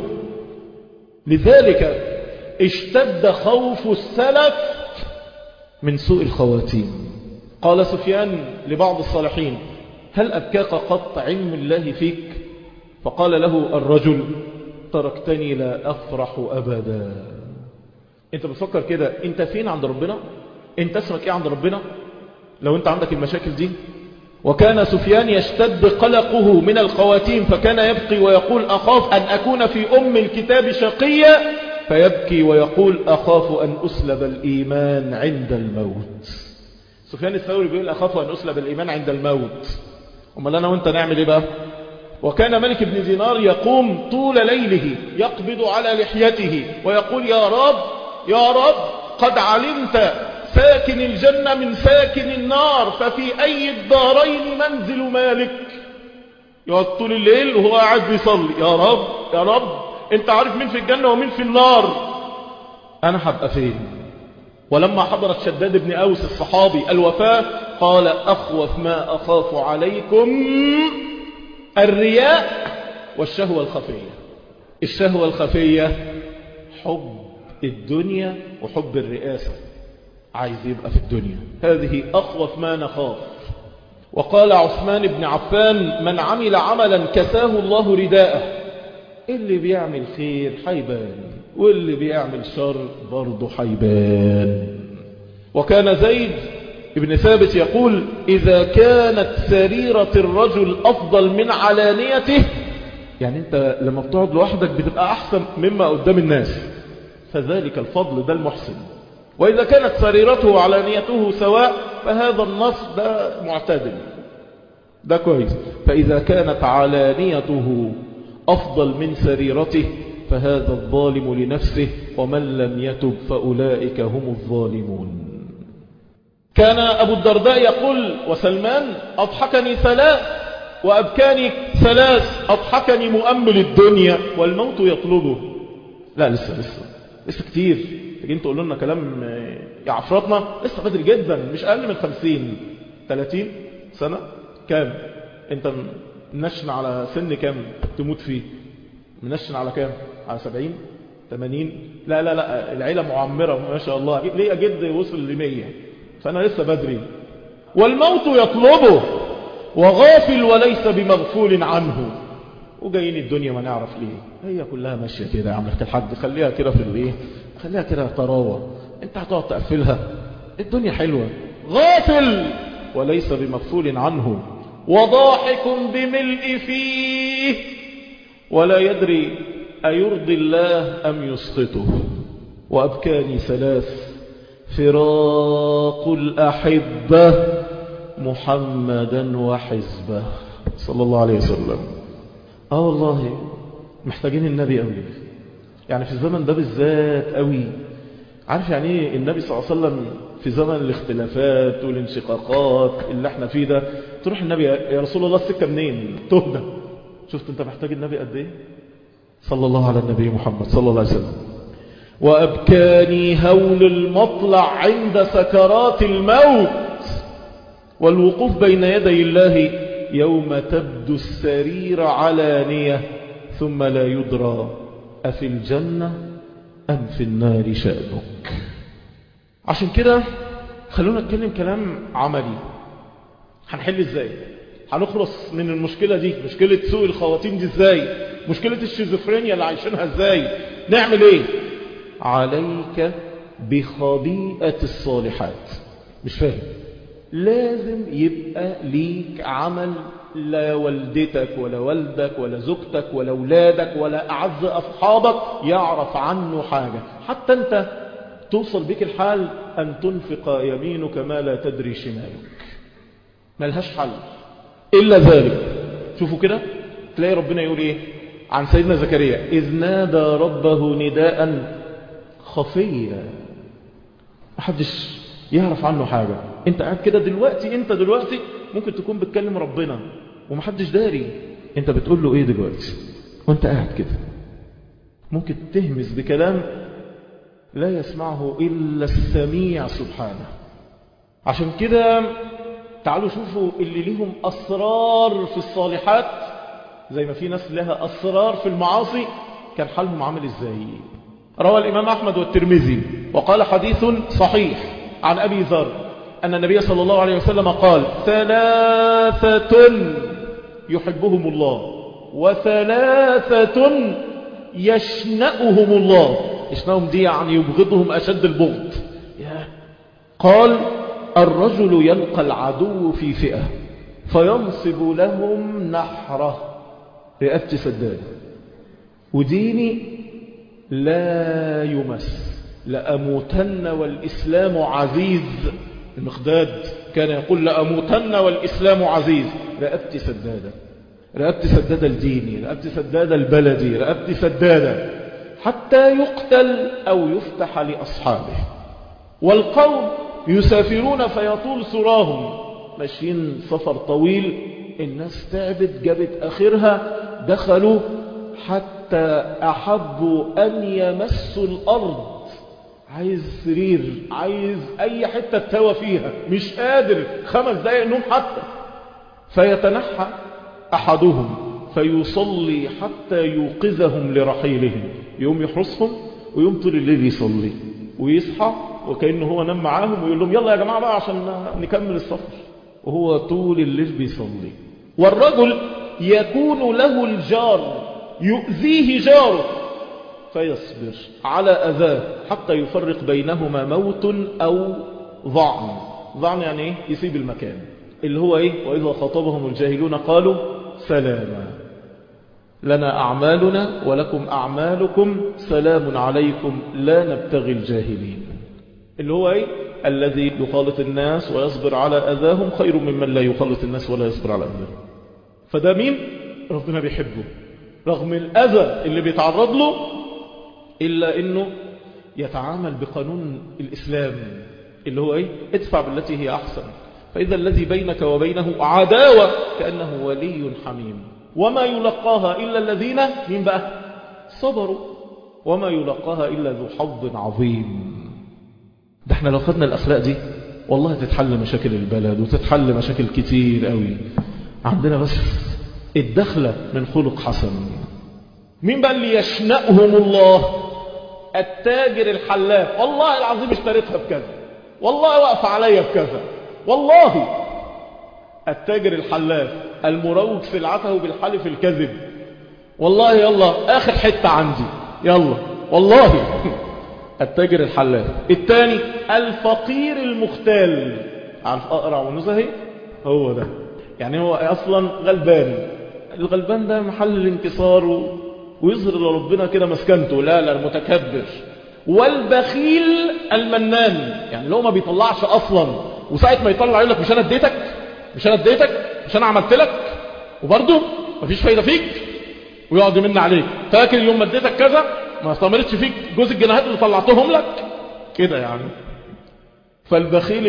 لذلك اشتد خوف السلف من سوء الخواتيم قال سفيان لبعض الصالحين هل أبكاك قط علم الله فيك فقال له الرجل تركتني لا أفرح أبدا انت بتفكر كده انت فين عند ربنا انت اسمك ايه عند ربنا لو انت عندك المشاكل دي وكان سفيان يشتد قلقه من الخواتيم فكان يبكي ويقول أخاف أن أكون في أم الكتاب شقيا فيبكي ويقول أخاف أن أسلب الإيمان عند الموت سفيان الثوري بيقول أخاف أن أسلب الإيمان عند الموت أما أنا وانت نعمل إيه بقى وكان ملك بن دينار يقوم طول ليله يقبض على لحيته ويقول يا رب يا رب قد علمت ساكن الجنة من ساكن النار ففي أي الدارين منزل مالك يقعد طول الليل وهو قاعد بيصلي يا رب يا رب انت عارف مين في الجنة ومين في النار انا هبقى فين ولما حضرت شداد بن أوس الصحابي الوفاة قال أخوف ما أخاف عليكم الرياء والشهوة الخفية الشهوة الخفية حب الدنيا وحب الرئاسة عايز يبقى في الدنيا هذه أخوف ما نخاف وقال عثمان بن عفان من عمل عملا كساه الله رداءه اللي بيعمل خير حيبان واللي بيعمل شر برضه حيبان وكان زيد ابن ثابت يقول إذا كانت سريرة الرجل أفضل من علانيته يعني أنت لما بتقعد لوحدك بتبقى أحسن مما قدام الناس فذلك الفضل ده المحسن وإذا كانت سريرته وعلانيته سواء فهذا النص ده معتدل ده كويس فإذا كانت علانيته أفضل من سريرته فهذا الظالم لنفسه ومن لم يتب فأولئك هم الظالمون كان أبو الدرداء يقول وسلمان أضحكني ثلاث وأبكاني ثلاث أضحكني مؤمل الدنيا والموت يطلبه لا لسه لسه لسه كتير تجين تقول لنا كلام يعفرطنا لسه بدري جدا مش أقل من خمسين ثلاثين سنة كام انت منشن على سن كام تموت فيه منشن على كام على سبعين ثمانين لا لا لا العيلة معمرة ما شاء الله ليه جد وصل لمية فأنا لسه بدري والموت يطلبه وغافل وليس بمغفول عنه وجايين الدنيا ما نعرف ليه هي كلها ماشية كده يا عم الحاج خليها كده في الايه خليها كده طراوة انت هتقعد تقفلها الدنيا حلوة غافل وليس بمغفول عنه وضاحك بملء فيه ولا يدري أيرضي الله أم يسخطه وأبكاني ثلاث فراق الأحبة محمدا وحزبه صلى الله عليه وسلم اه والله محتاجين النبي قوي يعني في الزمن ده بالذات قوي عارف يعني ايه النبي صلى الله عليه وسلم في زمن الاختلافات والانشقاقات اللي احنا فيه ده تروح النبي يا رسول الله السكه منين تهدى شفت انت محتاج النبي قد ايه صلى الله على النبي محمد صلى الله عليه وسلم وأبكاني هول المطلع عند سكرات الموت والوقوف بين يدي الله يوم تبدو السرير علانية ثم لا يدرى أفي الجنة أم في النار شأنك عشان كده خلونا نتكلم كلام عملي هنحل ازاي هنخلص من المشكلة دي مشكلة سوء الخواتيم دي ازاي مشكلة الشيزوفرينيا اللي عايشينها ازاي نعمل ايه عليك بخبيئة الصالحات مش فاهم لازم يبقى ليك عمل لا والدتك ولا والدك ولا زوجتك ولا اولادك ولا اعز اصحابك يعرف عنه حاجة حتى انت توصل بك الحال ان تنفق يمينك ما لا تدري شمالك ملهاش حل إلا ذلك شوفوا كده تلاقي ربنا يقول إيه عن سيدنا زكريا إذ نادى ربه نداء خفيا محدش يعرف عنه حاجة انت قاعد كده دلوقتي انت دلوقتي ممكن تكون بتكلم ربنا ومحدش داري انت بتقول له ايه دلوقتي وانت قاعد كده ممكن تهمس بكلام لا يسمعه إلا السميع سبحانه عشان كده تعالوا شوفوا اللي ليهم أسرار في الصالحات زي ما في ناس لها أسرار في المعاصي كان حالهم عامل ازاي روى الإمام أحمد والترمذي وقال حديث صحيح عن أبي ذر أن النبي صلى الله عليه وسلم قال ثلاثة يحبهم الله وثلاثة يشنأهم الله يشنأهم دي يعني يبغضهم أشد البغض قال الرجل يلقى العدو في فئة فينصب لهم نحره رئابتي سداد وديني لا يمس لأموتن والإسلام عزيز المقداد كان يقول لأموتن والإسلام عزيز رقبتي سدادة رقبتي سدادة لديني رقبتي سدادة لبلدي رقبتي سدادة حتى يقتل أو يفتح لأصحابه والقوم يسافرون فيطول سراهم ماشيين سفر طويل الناس تعبت جابت آخرها دخلوا حتى أحبوا أن يمسوا الأرض عايز سرير عايز أي حتة تتوى فيها مش قادر خمس دقايق نوم حتى فيتنحى أحدهم فيصلي حتى يوقظهم لرحيلهم يوم يحرسهم ويوم طول الليل يصلي ويصحى وكأنه هو نام معاهم ويقول لهم يلا يا جماعة بقى عشان نكمل السفر وهو طول الليل بيصلي والرجل يكون له الجار يؤذيه جاره فيصبر على أذاه حتى يفرق بينهما موت أو ضعن ضعن يعني ايه يسيب المكان اللي هو ايه وإذا خاطبهم الجاهلون قالوا سلاما لنا أعمالنا ولكم أعمالكم سلام عليكم لا نبتغي الجاهلين اللي هو ايه الذي يخالط الناس ويصبر على أذاهم خير ممن لا يخالط الناس ولا يصبر على أذاهم فده مين ربنا بيحبه رغم الأذى اللي بيتعرض له إلا أنه يتعامل بقانون الإسلام اللي هو إيه ادفع بالتي هي أحسن فإذا الذي بينك وبينه عداوة كأنه ولي حميم وما يلقاها إلا الذين من بقى صبروا وما يلقاها إلا ذو حظ عظيم ده احنا لو خدنا الأخلاق دي والله تتحل مشاكل البلد وتتحل مشاكل كتير قوي عندنا بس الدخلة من خلق حسن مين بقى اللي يشنأهم الله التاجر الحلاف والله العظيم اشتريتها بكذا والله واقف عليا بكذا والله التاجر الحلاف المروج سلعته بالحلف الكذب والله يلا اخر حتة عندي يلا والله التاجر الحلاف الثاني الفقير المختال عارف اقرع ونزهي هو ده يعني هو اصلا غلبان الغلبان ده محل الانكسار و... ويظهر لربنا كده مسكنته لا لا المتكبر والبخيل المنان يعني لو ما بيطلعش اصلا وساعة ما يطلع يقول لك مش انا اديتك مش انا اديتك مش انا عملت لك وبرضه مفيش فايدة فيك ويقعد يمن عليك فاكر يوم ما اديتك كذا ما استمرتش فيك جزء الجنيهات اللي طلعتهم لك كده يعني فالبخيل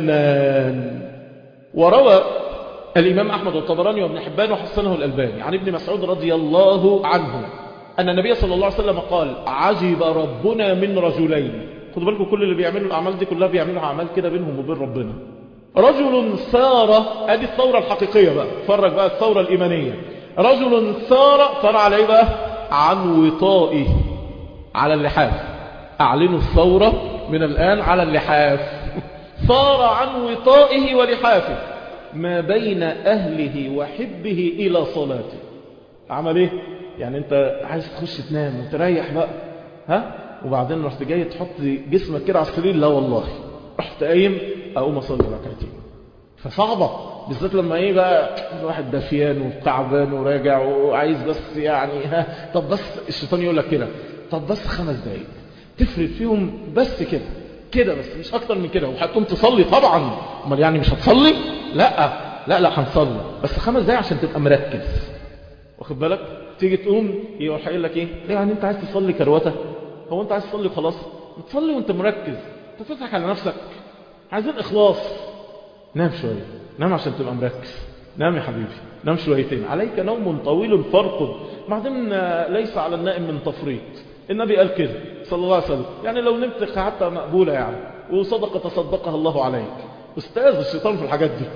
المنان وروى الإمام أحمد والطبراني وابن حبان وحسنه الألباني عن ابن مسعود رضي الله عنه أن النبي صلى الله عليه وسلم قال عجب ربنا من رجلين خدوا بالكم كل اللي بيعملوا الأعمال دي كلها بيعملوا أعمال كده بينهم وبين ربنا رجل سار ادي الثورة الحقيقية بقى فرج بقى الثورة الإيمانية رجل سار سار على ايه بقى عن وطائه على اللحاف اعلنوا الثورة من الآن على اللحاف صار عن وطائه ولحافه ما بين أهله وحبه إلى صلاته عمل ايه يعني انت عايز تخش تنام وتريح بقى ها وبعدين رحت جاي تحط جسمك كده على السرير لا والله رحت قايم اقوم اصلي ركعتين فصعبه بالذات لما ايه بقى الواحد دفيان وتعبان وراجع وعايز بس يعني ها طب بس الشيطان يقول لك كده طب بس خمس دقايق تفرد فيهم بس كده كده بس مش اكتر من كده وهتقوم تصلي طبعا امال يعني مش هتصلي لا لا لا هنصلي بس خمس دقايق عشان تبقى مركز واخد بالك تيجي تقوم يروح قايل لك ايه يعني انت عايز تصلي كروته هو انت عايز تصلي خلاص تصلي وانت مركز انت تضحك على نفسك عايزين اخلاص نام شويه نام عشان تبقى مركز نام يا حبيبي نام شويتين عليك نوم طويل فارقد بعدين ليس على النائم من تفريط النبي قال كده صلى الله عليه وسلم يعني لو نمت حتى مقبولة يعني وصدقة تصدقها الله عليك استاذ الشيطان في الحاجات دي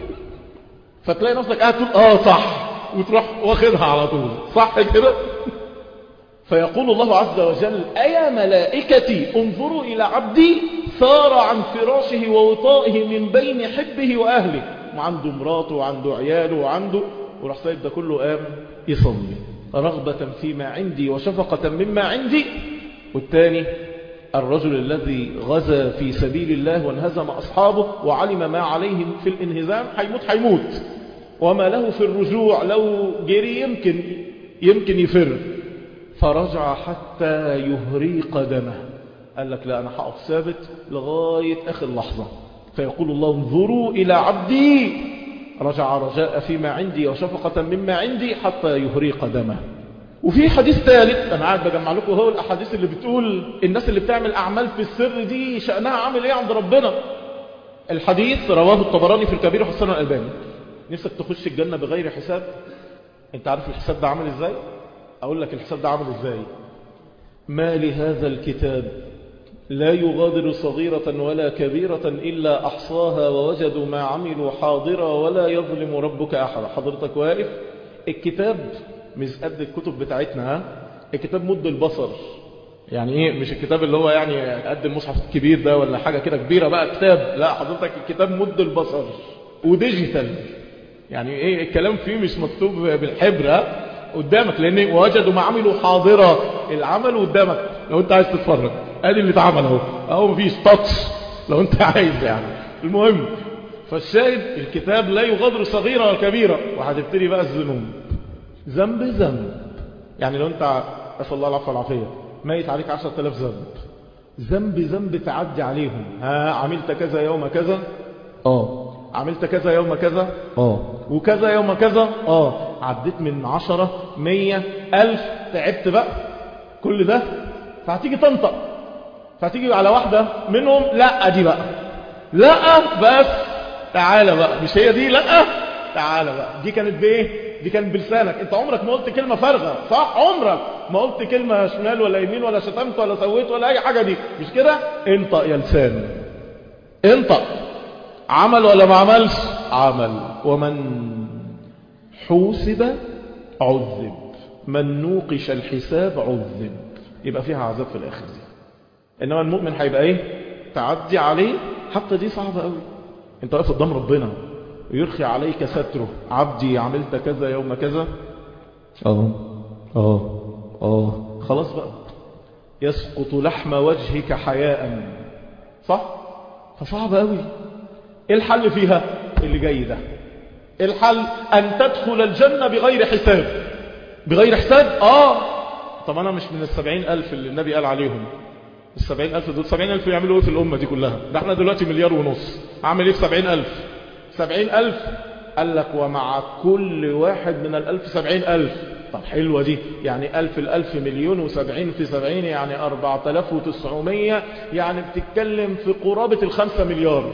فتلاقي نفسك قاعد تقول اه صح وتروح واخدها على طول صح كده فيقول الله عز وجل أيا ملائكتي انظروا إلى عبدي ثار عن فراشه ووطائه من بين حبه وأهله وعنده مراته وعنده عياله وعنده وراح سايب ده كله قام يصلي رغبة فيما عندي وشفقة مما عندي والثاني الرجل الذي غزا في سبيل الله وانهزم أصحابه وعلم ما عليه في الانهزام حيموت حيموت وما له في الرجوع لو جري يمكن يمكن يفر فرجع حتى يهريق دمه قال لك لا أنا هقف ثابت لغاية آخر لحظة فيقول الله انظروا إلى عبدي رجع رجاء فيما عندي وشفقة مما عندي حتى يهريق دمه وفي حديث ثالث أنا قاعد بجمع لكم هو الأحاديث اللي بتقول الناس اللي بتعمل أعمال في السر دي شأنها عامل إيه عند ربنا الحديث رواه الطبراني في الكبير وحسن الألباني نفسك تخش الجنة بغير حساب انت عارف الحساب ده عامل ازاي اقول لك الحساب ده عامل ازاي ما لهذا الكتاب لا يغادر صغيرة ولا كبيرة إلا أحصاها ووجدوا ما عملوا حاضرا ولا يظلم ربك أحد حضرتك واقف الكتاب مش قد الكتب بتاعتنا ها الكتاب مد البصر يعني ايه مش الكتاب اللي هو يعني قد المصحف الكبير ده ولا حاجة كده كبيرة بقى كتاب لا حضرتك الكتاب مد البصر وديجيتال يعني ايه الكلام فيه مش مكتوب بالحبر ها قدامك لان وجدوا ما عملوا حاضرة العمل قدامك لو انت عايز تتفرج ادي اللي اتعمل اهو اهو مفيش تاتش لو انت عايز يعني المهم فالشاهد الكتاب لا يغادر صغيرة ولا كبيرة وهتبتدي بقى الذنوب ذنب ذنب يعني لو انت اسال الله العفو والعافيه ميت عليك 10000 ذنب ذنب ذنب تعدي عليهم ها عملت كذا يوم كذا اه عملت كذا يوم كذا اه وكذا يوم كذا اه عديت من عشرة مية ألف تعبت بقى كل ده فهتيجي تنطق فهتيجي على واحدة منهم لا دي بقى لا بس تعالى بقى مش هي دي لا تعالى بقى دي كانت بايه دي كانت بلسانك انت عمرك ما قلت كلمة فارغة صح عمرك ما قلت كلمة شمال ولا يمين ولا شتمت ولا سويت ولا اي حاجة دي مش كده انطق يا لسان انطق عمل ولا ما عملش عمل ومن حوسب عذب من نوقش الحساب عذب يبقى فيها عذاب في الاخر دي انما المؤمن هيبقى ايه تعدي عليه حتى دي صعبة قوي انت واقف قدام ربنا ويرخي عليك ستره عبدي عملت كذا يوم كذا اه اه اه خلاص بقى يسقط لحم وجهك حياء صح فصعب قوي ايه الحل فيها اللي جاي ده الحل ان تدخل الجنة بغير حساب بغير حساب اه طب انا مش من السبعين الف اللي النبي قال عليهم السبعين الف دول سبعين الف يعملوا ايه في الامة دي كلها ده احنا دلوقتي مليار ونص اعمل ايه في سبعين الف سبعين ألف قال لك ومع كل واحد من الألف سبعين ألف طب حلوة دي يعني ألف الألف مليون وسبعين في سبعين يعني أربعة آلاف وتسعمية يعني بتتكلم في قرابة الخمسة مليار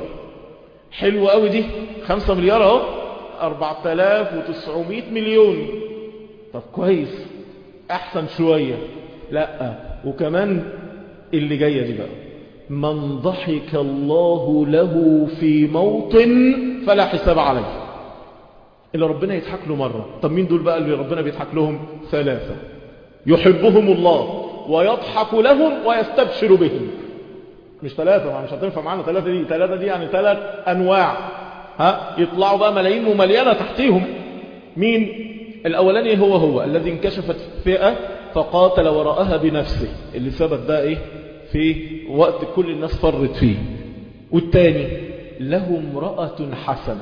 حلوة قوي دي خمسة مليار اهو أربعة آلاف وتسعمية مليون طب كويس أحسن شوية لا وكمان اللي جاية دي بقى من ضحك الله له في موطن فلا حساب عليه إلا ربنا يضحك له مرة طب مين دول بقى اللي ربنا بيضحك لهم ثلاثة يحبهم الله ويضحك لهم ويستبشر بهم مش ثلاثة ما مش هتنفع معانا ثلاثة دي ثلاثة دي يعني ثلاث أنواع ها يطلعوا بقى ملايين ومليانة تحتيهم مين الأولاني هو هو الذي انكشفت فئة فقاتل وراءها بنفسه اللي ثبت ده ايه في وقت كل الناس فرت فيه والتاني له امرأة حسنة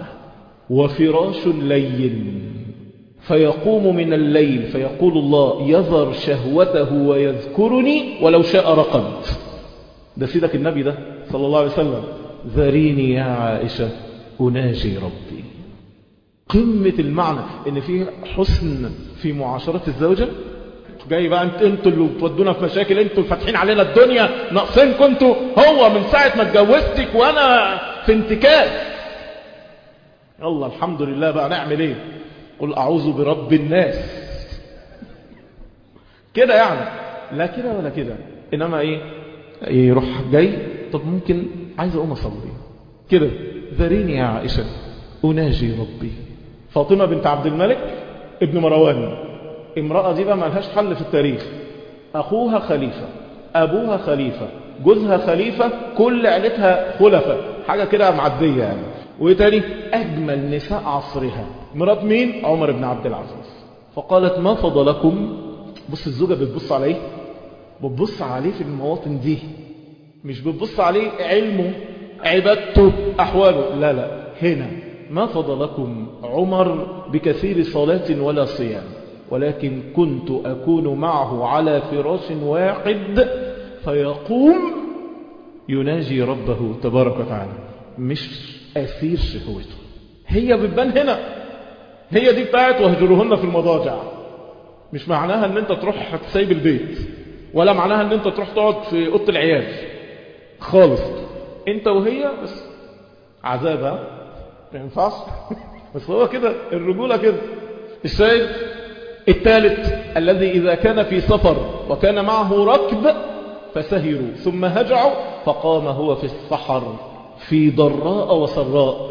وفراش لين فيقوم من الليل فيقول الله يذر شهوته ويذكرني ولو شاء رقد ده سيدك النبي ده صلى الله عليه وسلم ذريني يا عائشة أناجي ربي قمة المعنى ان في حسن في معاشرة الزوجة جاي بقى انت انتوا اللي بتودونا في مشاكل انتوا اللي فاتحين علينا الدنيا ناقصينكم انتوا هو من ساعة ما اتجوزتك وانا في انتكاس يلا الحمد لله بقى نعمل ايه قل اعوذ برب الناس كده يعني لا كده ولا كده انما ايه يروح جاي طب ممكن عايز اقوم اصلي كده ذريني يا عائشة اناجي ربي فاطمة بنت عبد الملك ابن مروان امرأة دي بقى ملهاش حل في التاريخ أخوها خليفة أبوها خليفة جوزها خليفة كل عيلتها خلفة حاجة كده معدية يعني وتاني أجمل نساء عصرها مرات مين؟ عمر بن عبد العزيز فقالت ما فضلكم بص الزوجة بتبص عليه بتبص عليه في المواطن دي مش بتبص عليه علمه عبادته أحواله لا لا هنا ما فضلكم عمر بكثير صلاة ولا صيام ولكن كنت أكون معه على فراش واحد فيقوم يناجي ربه تبارك وتعالى مش أسير شهوته هي بتبان هنا هي دي بتاعت وهجرهن في المضاجع مش معناها ان انت تروح تسيب البيت ولا معناها ان انت تروح تقعد في اوضه العيال خالص انت وهي بس عذابها ما ينفعش بس هو كده الرجوله كده الشاهد الثالث الذي إذا كان في سفر وكان معه ركب فسهروا ثم هجعوا فقام هو في السحر في ضراء وسراء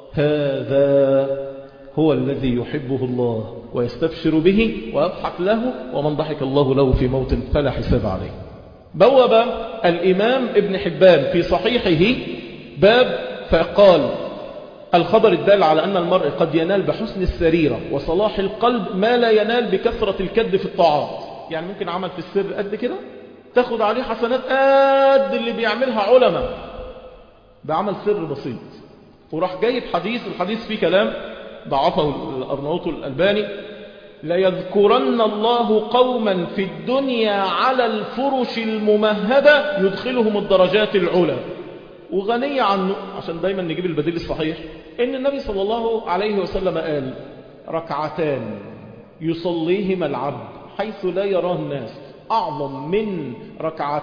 هذا هو الذي يحبه الله ويستبشر به ويضحك له ومن ضحك الله له في موت فلا حساب عليه بوب الإمام ابن حبان في صحيحه باب فقال الخبر الدال على أن المرء قد ينال بحسن السريرة وصلاح القلب ما لا ينال بكثرة الكد في الطاعات يعني ممكن عمل في السر قد كده تاخد عليه حسنات قد اللي بيعملها علماء بعمل سر بسيط وراح جايب حديث الحديث فيه كلام ضعفه الأرنوط الألباني ليذكرن الله قوما في الدنيا على الفرش الممهدة يدخلهم الدرجات العلى وغنية عنه عشان دايما نجيب البديل الصحيح ان النبي صلى الله عليه وسلم قال ركعتان يصليهما العبد حيث لا يراه الناس أعظم من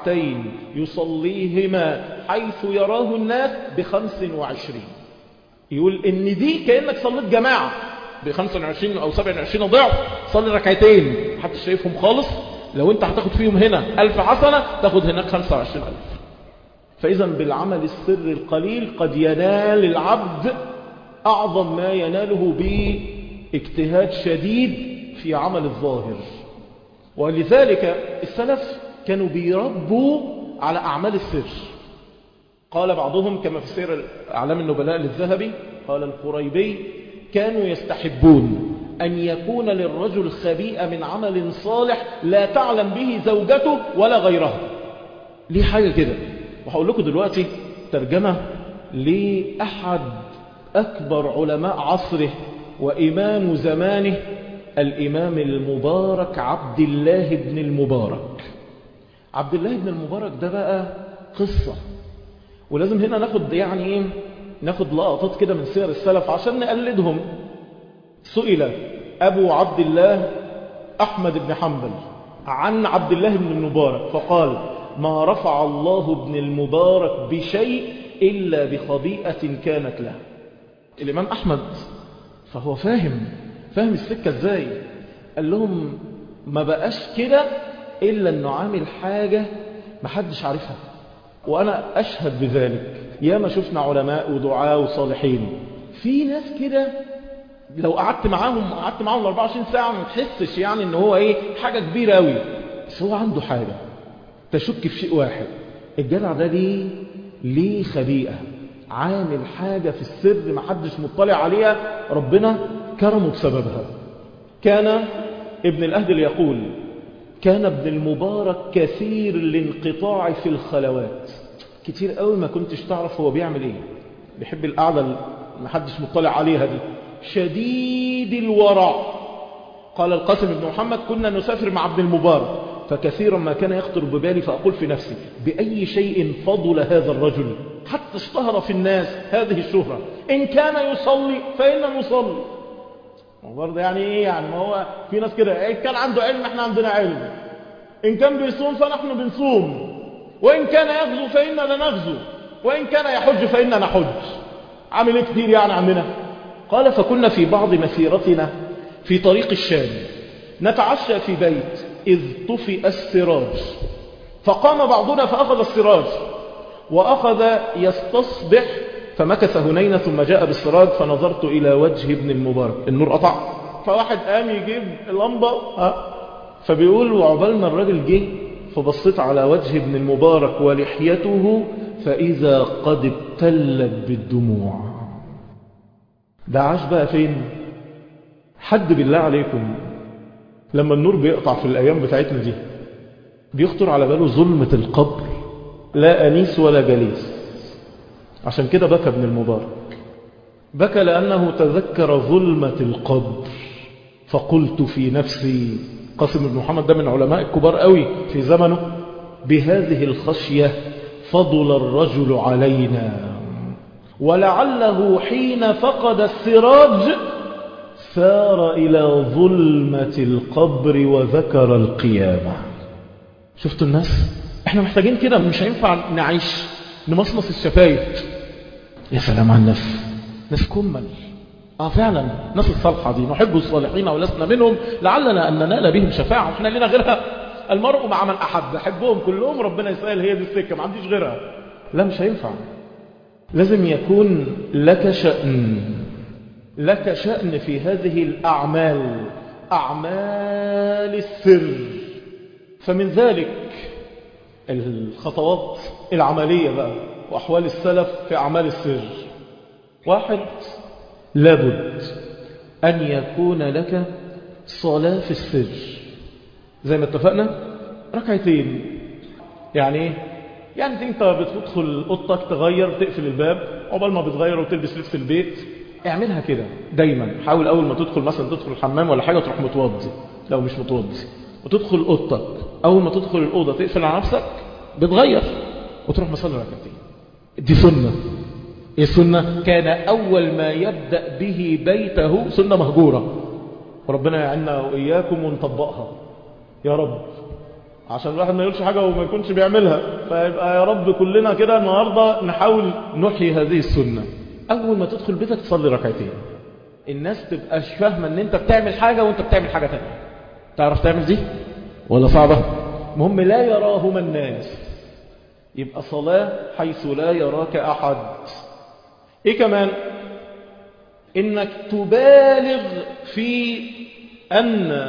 ركعتين يصليهما حيث يراه الناس بخمس وعشرين يقول ان دي كأنك صليت جماعة ب 25 او 27 ضعف صلي ركعتين حتى شايفهم خالص لو انت هتاخد فيهم هنا ألف حسنة تاخد هناك 25 ألف فإذا بالعمل السر القليل قد ينال العبد أعظم ما يناله باجتهاد شديد في عمل الظاهر ولذلك السلف كانوا بيربوا على أعمال السر قال بعضهم كما في سير أعلام النبلاء للذهبي قال القريبي كانوا يستحبون أن يكون للرجل خبيئة من عمل صالح لا تعلم به زوجته ولا غيرها ليه حاجة كده وهقول لكم دلوقتي ترجمة لأحد أكبر علماء عصره وإمام زمانه الإمام المبارك عبد الله بن المبارك عبد الله بن المبارك ده بقى قصة ولازم هنا ناخد يعني ايه ناخد لقطات كده من سير السلف عشان نقلدهم سئل أبو عبد الله أحمد بن حنبل عن عبد الله بن المبارك فقال ما رفع الله ابن المبارك بشيء إلا بخبيئة كانت له الإمام أحمد فهو فاهم فاهم السكة ازاي قال لهم ما بقاش كده إلا أنه عامل حاجة محدش عارفها وأنا أشهد بذلك يا ما شفنا علماء ودعاء وصالحين في ناس كده لو قعدت معاهم قعدت معاهم 24 ساعة ما تحسش يعني ان هو ايه حاجة كبيرة قوي بس هو عنده حاجة تشك في شيء واحد الجدع ده ليه ليه خبيئة عامل حاجة في السر ما حدش مطلع عليها ربنا كرمه بسببها كان ابن الأهدل يقول كان ابن المبارك كثير الانقطاع في الخلوات كتير قوي ما كنتش تعرف هو بيعمل ايه بيحب القعدة ما حدش مطلع عليها دي شديد الورع قال القاسم بن محمد كنا نسافر مع ابن المبارك فكثيرا ما كان يخطر ببالي فأقول في نفسي بأي شيء فضل هذا الرجل حتى اشتهر في الناس هذه الشهرة إن كان يصلي فإنا نصلي برضه يعني إيه يعني ما هو في ناس كده إن كان عنده علم إحنا عندنا علم إن كان بيصوم فنحن بنصوم وإن كان يغزو فإنا لنغزو وإن كان يحج فإنا نحج عامل إيه كتير يعني عندنا قال فكنا في بعض مسيرتنا في طريق الشام نتعشى في بيت إذ طفئ السراج فقام بعضنا فأخذ السراج وأخذ يستصبح فمكث هنين ثم جاء بالسراج فنظرت إلى وجه ابن المبارك النور قطع فواحد قام يجيب اللمبة ها فبيقول وعقبال ما الراجل جه فبصيت على وجه ابن المبارك ولحيته فإذا قد ابتلت بالدموع ده عاش بقى فين حد بالله عليكم لما النور بيقطع في الأيام بتاعتنا دي بيخطر على باله ظلمة القبر لا أنيس ولا جليس عشان كده بكى ابن المبارك بكى لأنه تذكر ظلمة القبر فقلت في نفسي قاسم بن محمد ده من علماء الكبار قوي في زمنه بهذه الخشية فضل الرجل علينا ولعله حين فقد السراج سار إلى ظلمة القبر وذكر القيامة شفتوا الناس احنا محتاجين كده مش هينفع نعيش نمصمص الشفايف يا سلام على الناس ناس كمل اه فعلا ناس الصالحة دي نحب الصالحين ولسنا منهم لعلنا أن ننال بهم شفاعة واحنا لنا غيرها المرء مع من أحب أحبهم كلهم ربنا يسأل هي دي السكة ما عنديش غيرها لا مش هينفع لازم يكون لك شأن لك شأن في هذه الأعمال أعمال السر فمن ذلك الخطوات العملية بقى وأحوال السلف في أعمال السر واحد لابد أن يكون لك صلاة في السر زي ما اتفقنا ركعتين يعني ايه يعني انت بتدخل اوضتك تغير تقفل الباب عقبال ما بتغير وتلبس لبس البيت اعملها كده دايما حاول اول ما تدخل مثلا تدخل الحمام ولا حاجه تروح متوضي لو مش متوضي وتدخل اوضتك اول ما تدخل الاوضه تقفل على نفسك بتغير وتروح مصلي ركعتين دي سنه ايه سنه كان اول ما يبدا به بيته سنه مهجوره وربنا يعيننا واياكم ونطبقها يا رب عشان الواحد ما يقولش حاجة وما يكونش بيعملها فيبقى يا رب كلنا كده النهاردة نحاول نحيي هذه السنة أول ما تدخل بيتك تصلي ركعتين الناس تبقى فاهمة ان انت بتعمل حاجة وانت بتعمل حاجة تانية تعرف تعمل دي ولا صعبة مهم لا يراهما الناس يبقى صلاة حيث لا يراك أحد ايه كمان انك تبالغ في ان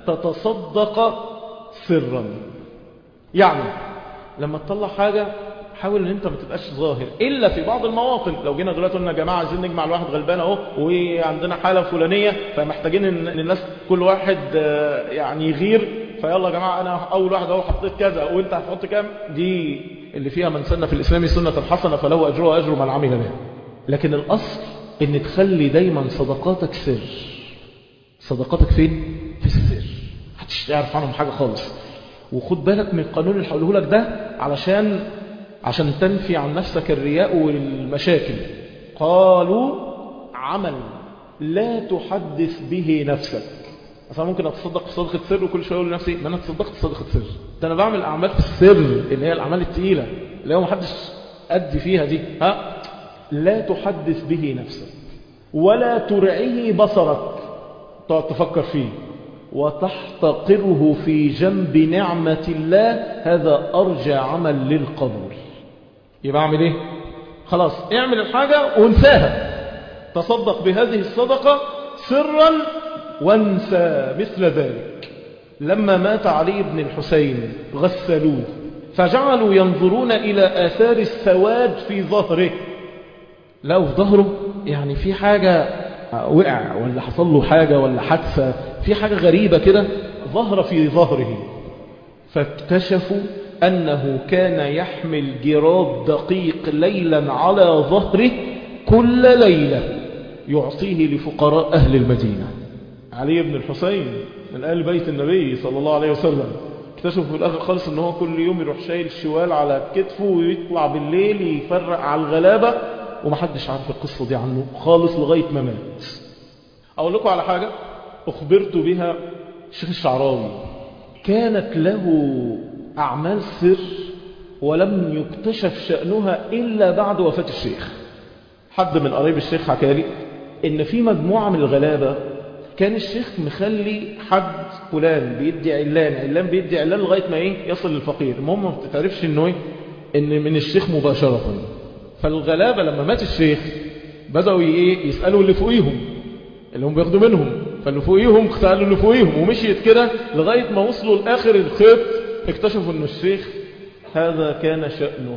تتصدق سرا يعني لما تطلع حاجة حاول ان انت ما تبقاش ظاهر الا في بعض المواطن لو جينا دلوقتي قلنا يا جماعه عايزين نجمع الواحد غلبان اهو وعندنا حاله فلانيه فمحتاجين ان الناس كل واحد يعني يغير فيلا يا جماعه انا اول واحد اهو حطيت كذا وانت هتحط كام دي اللي فيها من سن في الاسلام سنه حسنه فله اجرها واجر من عمل بها لكن الاصل ان تخلي دايما صدقاتك سر صدقاتك فين في السر محدش يعرف عنهم حاجه خالص وخد بالك من القانون اللي هقوله لك ده علشان عشان تنفي عن نفسك الرياء والمشاكل قالوا عمل لا تحدث به نفسك اصلا ممكن اتصدق في صدقه سر وكل شويه اقول لنفسي ما انا تصدقت صدقه سر ده انا بعمل اعمال في السر اللي هي الاعمال الثقيله اللي هو محدش ادي فيها دي ها لا تحدث به نفسك ولا ترعيه بصرك تقعد تفكر فيه وتحتقره في جنب نعمة الله هذا أرجى عمل للقبول يبقى اعمل ايه خلاص اعمل الحاجة وانساها تصدق بهذه الصدقة سرا وانسى مثل ذلك لما مات علي بن الحسين غسلوه فجعلوا ينظرون إلى آثار السواد في ظهره لو في ظهره يعني في حاجة وقع ولا حصل له حاجة ولا حادثة في حاجة غريبة كده ظهر في ظهره فاكتشفوا أنه كان يحمل جراب دقيق ليلا على ظهره كل ليلة يعطيه لفقراء أهل المدينة علي بن الحسين من آل بيت النبي صلى الله عليه وسلم اكتشفوا في الآخر خالص أنه هو كل يوم يروح شايل الشوال على كتفه ويطلع بالليل يفرق على الغلابة ومحدش عارف القصة دي عنه خالص لغاية ما مات أقول لكم على حاجة أخبرت بها الشيخ الشعراوي كانت له أعمال سر ولم يكتشف شأنها إلا بعد وفاة الشيخ حد من قريب الشيخ حكى لي إن في مجموعة من الغلابة كان الشيخ مخلي حد فلان بيدي علان علان بيدي علان لغاية ما إيه يصل للفقير المهم ما بتتعرفش إنه إيه إن من الشيخ مباشرة فالغلابة لما مات الشيخ بدأوا إيه يسألوا اللي فوقيهم اللي هم بياخدوا منهم فاللي فوقيهم سألوا اللي فوقيهم ومشيت كده لغاية ما وصلوا لآخر الخيط اكتشفوا أن الشيخ هذا كان شأنه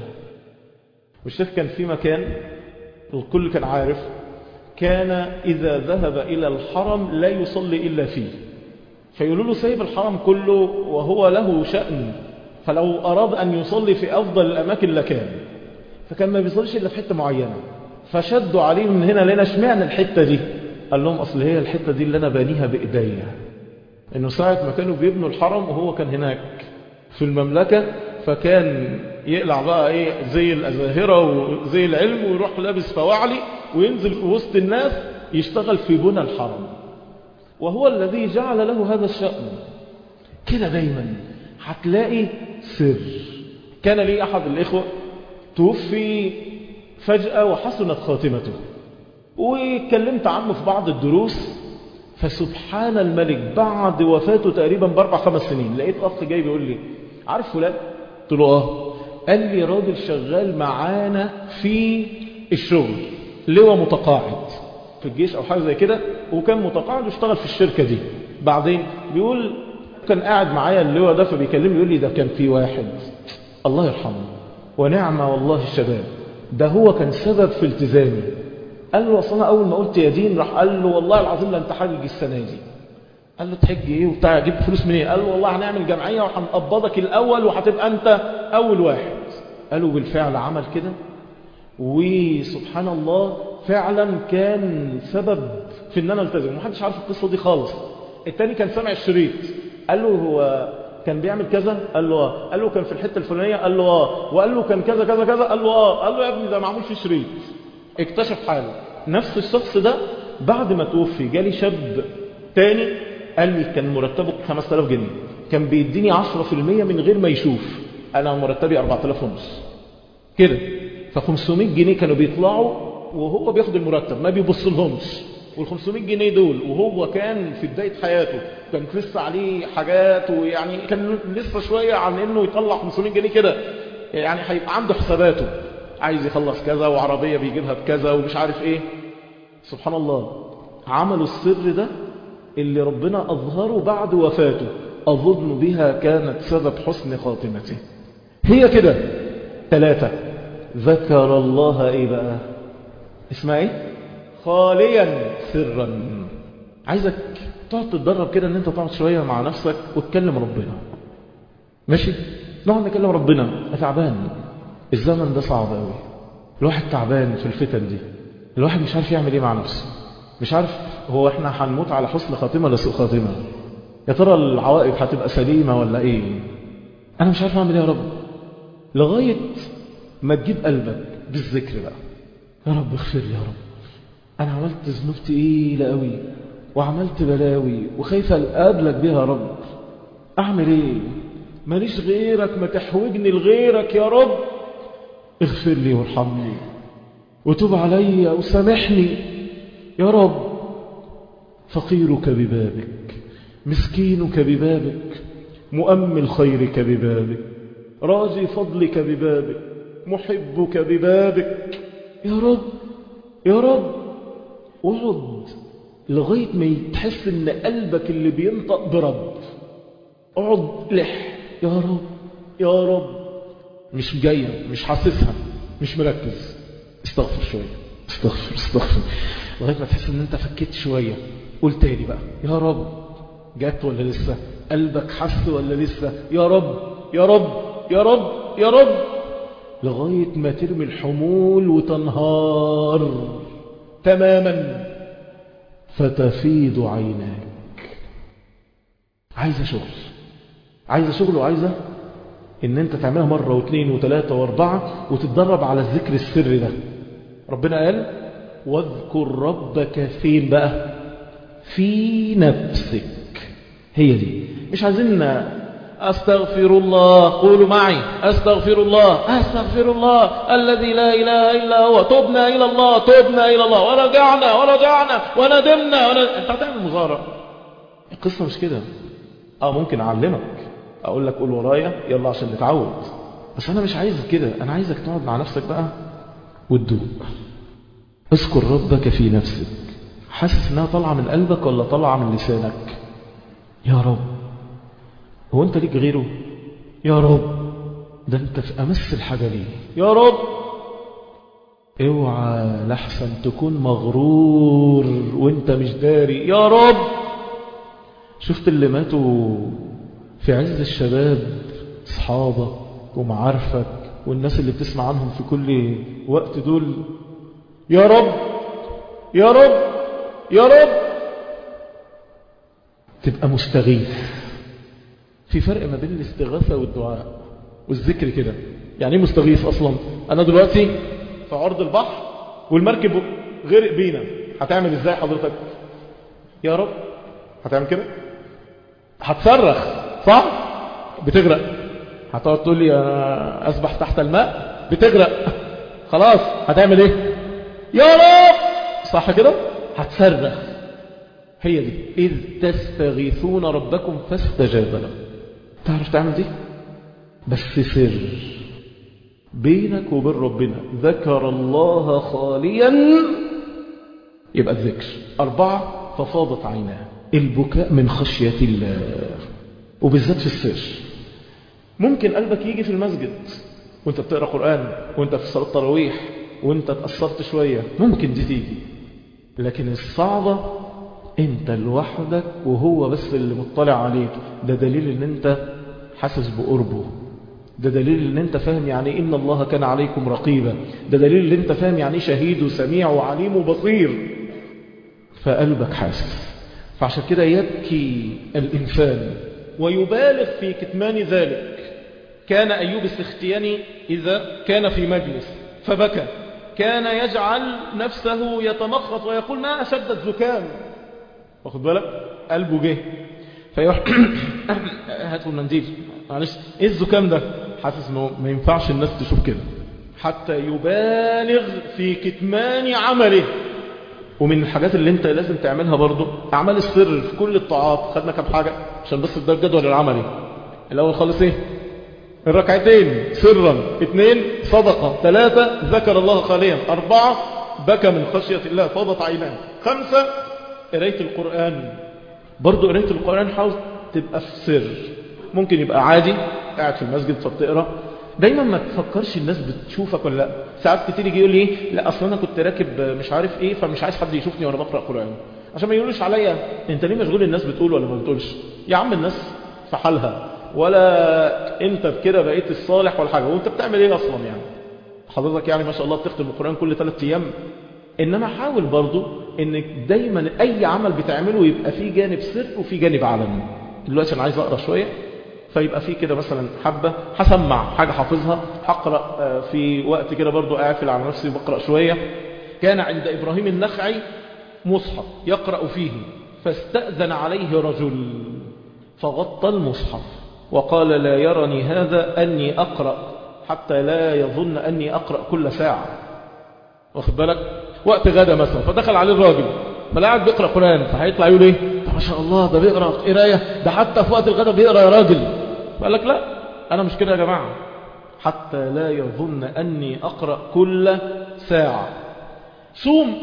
والشيخ كان في مكان الكل كان عارف كان إذا ذهب إلى الحرم لا يصلي إلا فيه فيقولوا له سيب الحرم كله وهو له شأن فلو أراد أن يصلي في أفضل الأماكن لكان فكان ما بيصليش إلا في حتة معينة فشدوا عليه من هنا لنا اشمعنى الحتة دي قال لهم أصل هي الحتة دي اللي أنا بانيها بإيديا إنه ساعة ما كانوا بيبنوا الحرم وهو كان هناك في المملكة فكان يقلع بقى ايه زي الأزاهرة وزي العلم ويروح لابس فواعلي وينزل في وسط الناس يشتغل في بنى الحرم وهو الذي جعل له هذا الشأن كده دايما هتلاقي سر كان لي أحد الإخوة توفي فجأة وحسنت خاتمته واتكلمت عنه في بعض الدروس فسبحان الملك بعد وفاته تقريبا باربع خمس سنين لقيت أخ جاي بيقول لي عارف فلان قلت له اه قال لي راجل شغال معانا في الشغل لواء متقاعد في الجيش او حاجه زي كده وكان متقاعد واشتغل في الشركه دي بعدين بيقول كان قاعد معايا اللواء ده فبيكلمني يقول لي ده كان في واحد الله يرحمه ونعمه والله الشباب ده هو كان سبب في التزامي قال له اصل انا اول ما قلت يا دين راح قال له والله العظيم لا انت حاجج السنه دي قال له تحج ايه وبتاع اجيب فلوس منين قال له والله هنعمل جمعيه وهنقبضك الاول وهتبقى انت اول واحد قالوا بالفعل عمل كده وسبحان الله فعلا كان سبب في ان انا التزم محدش عارف القصه دي خالص التاني كان سامع الشريط قال له هو كان بيعمل كذا قال له اه قال له كان في الحته الفلانيه قال له اه وقال له كان كذا كذا كذا قال له اه قال له يا ابني ده معمول في شريط اكتشف حاله نفس الشخص ده بعد ما توفي جالي شاب تاني قال لي كان مرتبه 5000 جنيه كان بيديني 10% من غير ما يشوف انا مرتبي 4000 ونص كده ف 500 جنيه كانوا بيطلعوا وهو بياخد المرتب ما بيبصلهمش وال 500 جنيه دول وهو كان في بداية حياته كان لسه عليه حاجات ويعني كان لسه شوية عن انه يطلع 500 جنيه كده يعني هيبقى عنده حساباته عايز يخلص كذا وعربية بيجيبها بكذا ومش عارف ايه سبحان الله عملوا السر ده اللي ربنا أظهره بعد وفاته أظن بها كانت سبب حسن خاتمته هي كده ثلاثة ذكر الله ايه بقى اسمها ايه خاليا سرا عايزك تقعد تتدرب كده ان انت تقعد شوية مع نفسك وتكلم ربنا ماشي نقعد نكلم ربنا أنا تعبان الزمن ده صعب قوي الواحد تعبان في الفتن دي الواحد مش عارف يعمل ايه مع نفسه مش عارف هو احنا هنموت على حسن خاتمه ولا سوء خاتمه يا ترى العوائق هتبقى سليمه ولا ايه انا مش عارف اعمل ايه يا رب لغايه ما تجيب قلبك بالذكر بقى يا رب اغفر لي يا رب انا عملت ذنوب تقيله قوي وعملت بلاوي وخايف اقابلك بيها يا رب اعمل ايه ماليش غيرك ما تحوجني لغيرك يا رب اغفر لي وارحمني وتب علي وسامحني يا رب فقيرك ببابك مسكينك ببابك مؤمل خيرك ببابك راجي فضلك ببابك محبك ببابك يا رب يا رب اقعد لغاية ما تحس ان قلبك اللي بينطق برب اقعد لح يا رب يا رب مش جاية مش حاسسها مش مركز استغفر شوية استغفر استغفر لغاية ما تحس ان انت فكيت شوية قول تاني بقى يا رب جات ولا لسه قلبك حس ولا لسه يا رب يا رب يا رب يا رب لغاية ما ترمي الحمول وتنهار تماما فتفيض عيناك عايزة شغل عايزة شغل وعايزة ان انت تعملها مرة واثنين وثلاثة واربعة وتتدرب على الذكر السري ده ربنا قال واذكر ربك فين بقى في نفسك هي دي مش عايزين أستغفر الله قولوا معي أستغفر الله أستغفر الله الذي لا إله إلا هو تبنا إلى الله تبنا إلى الله ورجعنا ورجعنا وندمنا ون... أنت هتعمل مغارة القصة مش كده أه ممكن أعلمك أقول لك قول ورايا يلا عشان نتعود بس أنا مش عايز كده أنا عايزك تقعد مع نفسك بقى وتدوق اذكر ربك في نفسك حاسس انها طالعه من قلبك ولا طالعه من لسانك يا رب هو انت ليك غيره يا رب ده انت في امس الحاجه ليه يا رب اوعى لحسن تكون مغرور وانت مش داري يا رب شفت اللي ماتوا في عز الشباب اصحابك ومعارفك والناس اللي بتسمع عنهم في كل وقت دول يا رب يا رب يا رب تبقى مستغيث في فرق ما بين الاستغاثة والدعاء والذكر كده يعني ايه مستغيث اصلا انا دلوقتي في عرض البحر والمركب غرق بينا هتعمل ازاي حضرتك يا رب هتعمل كده هتصرخ صح بتغرق هتقعد تقول لي انا اسبح تحت الماء بتغرق خلاص هتعمل ايه يا رب صح كده هتصرخ هي دي إذ تستغيثون ربكم فاستجاب لكم تعرف تعمل دي بس سر بينك وبين ربنا ذكر الله خاليا يبقى الذكر أربعة ففاضت عيناه البكاء من خشية الله وبالذات في السر ممكن قلبك يجي في المسجد وانت بتقرأ قرآن وانت في صلاة تراويح وانت اتأثرت شوية ممكن دي تيجي لكن الصعبة انت لوحدك وهو بس اللي مطلع عليك ده دليل ان انت حاسس بقربه ده دليل ان انت فاهم يعني ان الله كان عليكم رقيبا ده دليل ان انت فاهم يعني شهيد وسميع وعليم وبصير فقلبك حاسس فعشان كده يبكي الإنسان ويبالغ في كتمان ذلك كان أيوب السختياني إذا كان في مجلس فبكى كان يجعل نفسه يتمخط ويقول ما أشد الزكام واخد بالك قلبه جه فيروح هاتوا المنديل معلش ايه الزكام ده حاسس انه ما ينفعش الناس تشوف كده حتى يبالغ في كتمان عمله ومن الحاجات اللي انت لازم تعملها برضو اعمال السر في كل الطاعات خدنا كم حاجة عشان بس ده الجدول العملي الاول خالص ايه الركعتين سرا اثنين صدقة ثلاثة ذكر الله خاليا اربعة بكى من خشية الله فاضت عيناه خمسة قراية القرآن برضو قراية القرآن حاول تبقى في سر ممكن يبقى عادي قاعد في المسجد فبتقرأ دايما ما تفكرش الناس بتشوفك ولا لا ساعات كتير يجي يقول لي ايه لا اصلا انا كنت راكب مش عارف ايه فمش عايز حد يشوفني وانا بقرا قران عشان ما يقولوش عليا انت ليه مشغول الناس بتقول ولا ما بتقولش يا عم الناس في حالها ولا انت بكده بقيت الصالح ولا حاجه وانت بتعمل ايه اصلا يعني حضرتك يعني ما شاء الله بتختم القران كل ثلاث ايام انما حاول برضو انك دايما اي عمل بتعمله يبقى فيه جانب سر وفيه جانب علني دلوقتي انا عايز اقرا شويه فيبقى في كده مثلا حبة هسمع حاجة حافظها هقرأ في وقت كده برضو قافل على نفسي بقرأ شوية كان عند إبراهيم النخعي مصحف يقرأ فيه فاستأذن عليه رجل فغطى المصحف وقال لا يرني هذا أني أقرأ حتى لا يظن أني أقرأ كل ساعة واخد بالك وقت غدا مثلا فدخل عليه الراجل ما قاعد بيقرأ قرآن فهيطلع يقول ايه ما شاء الله ده بيقرأ قراية ده حتى في وقت الغدا بيقرأ يا راجل فقال لك لا أنا مش كده يا جماعة حتى لا يظن أني أقرأ كل ساعة صوم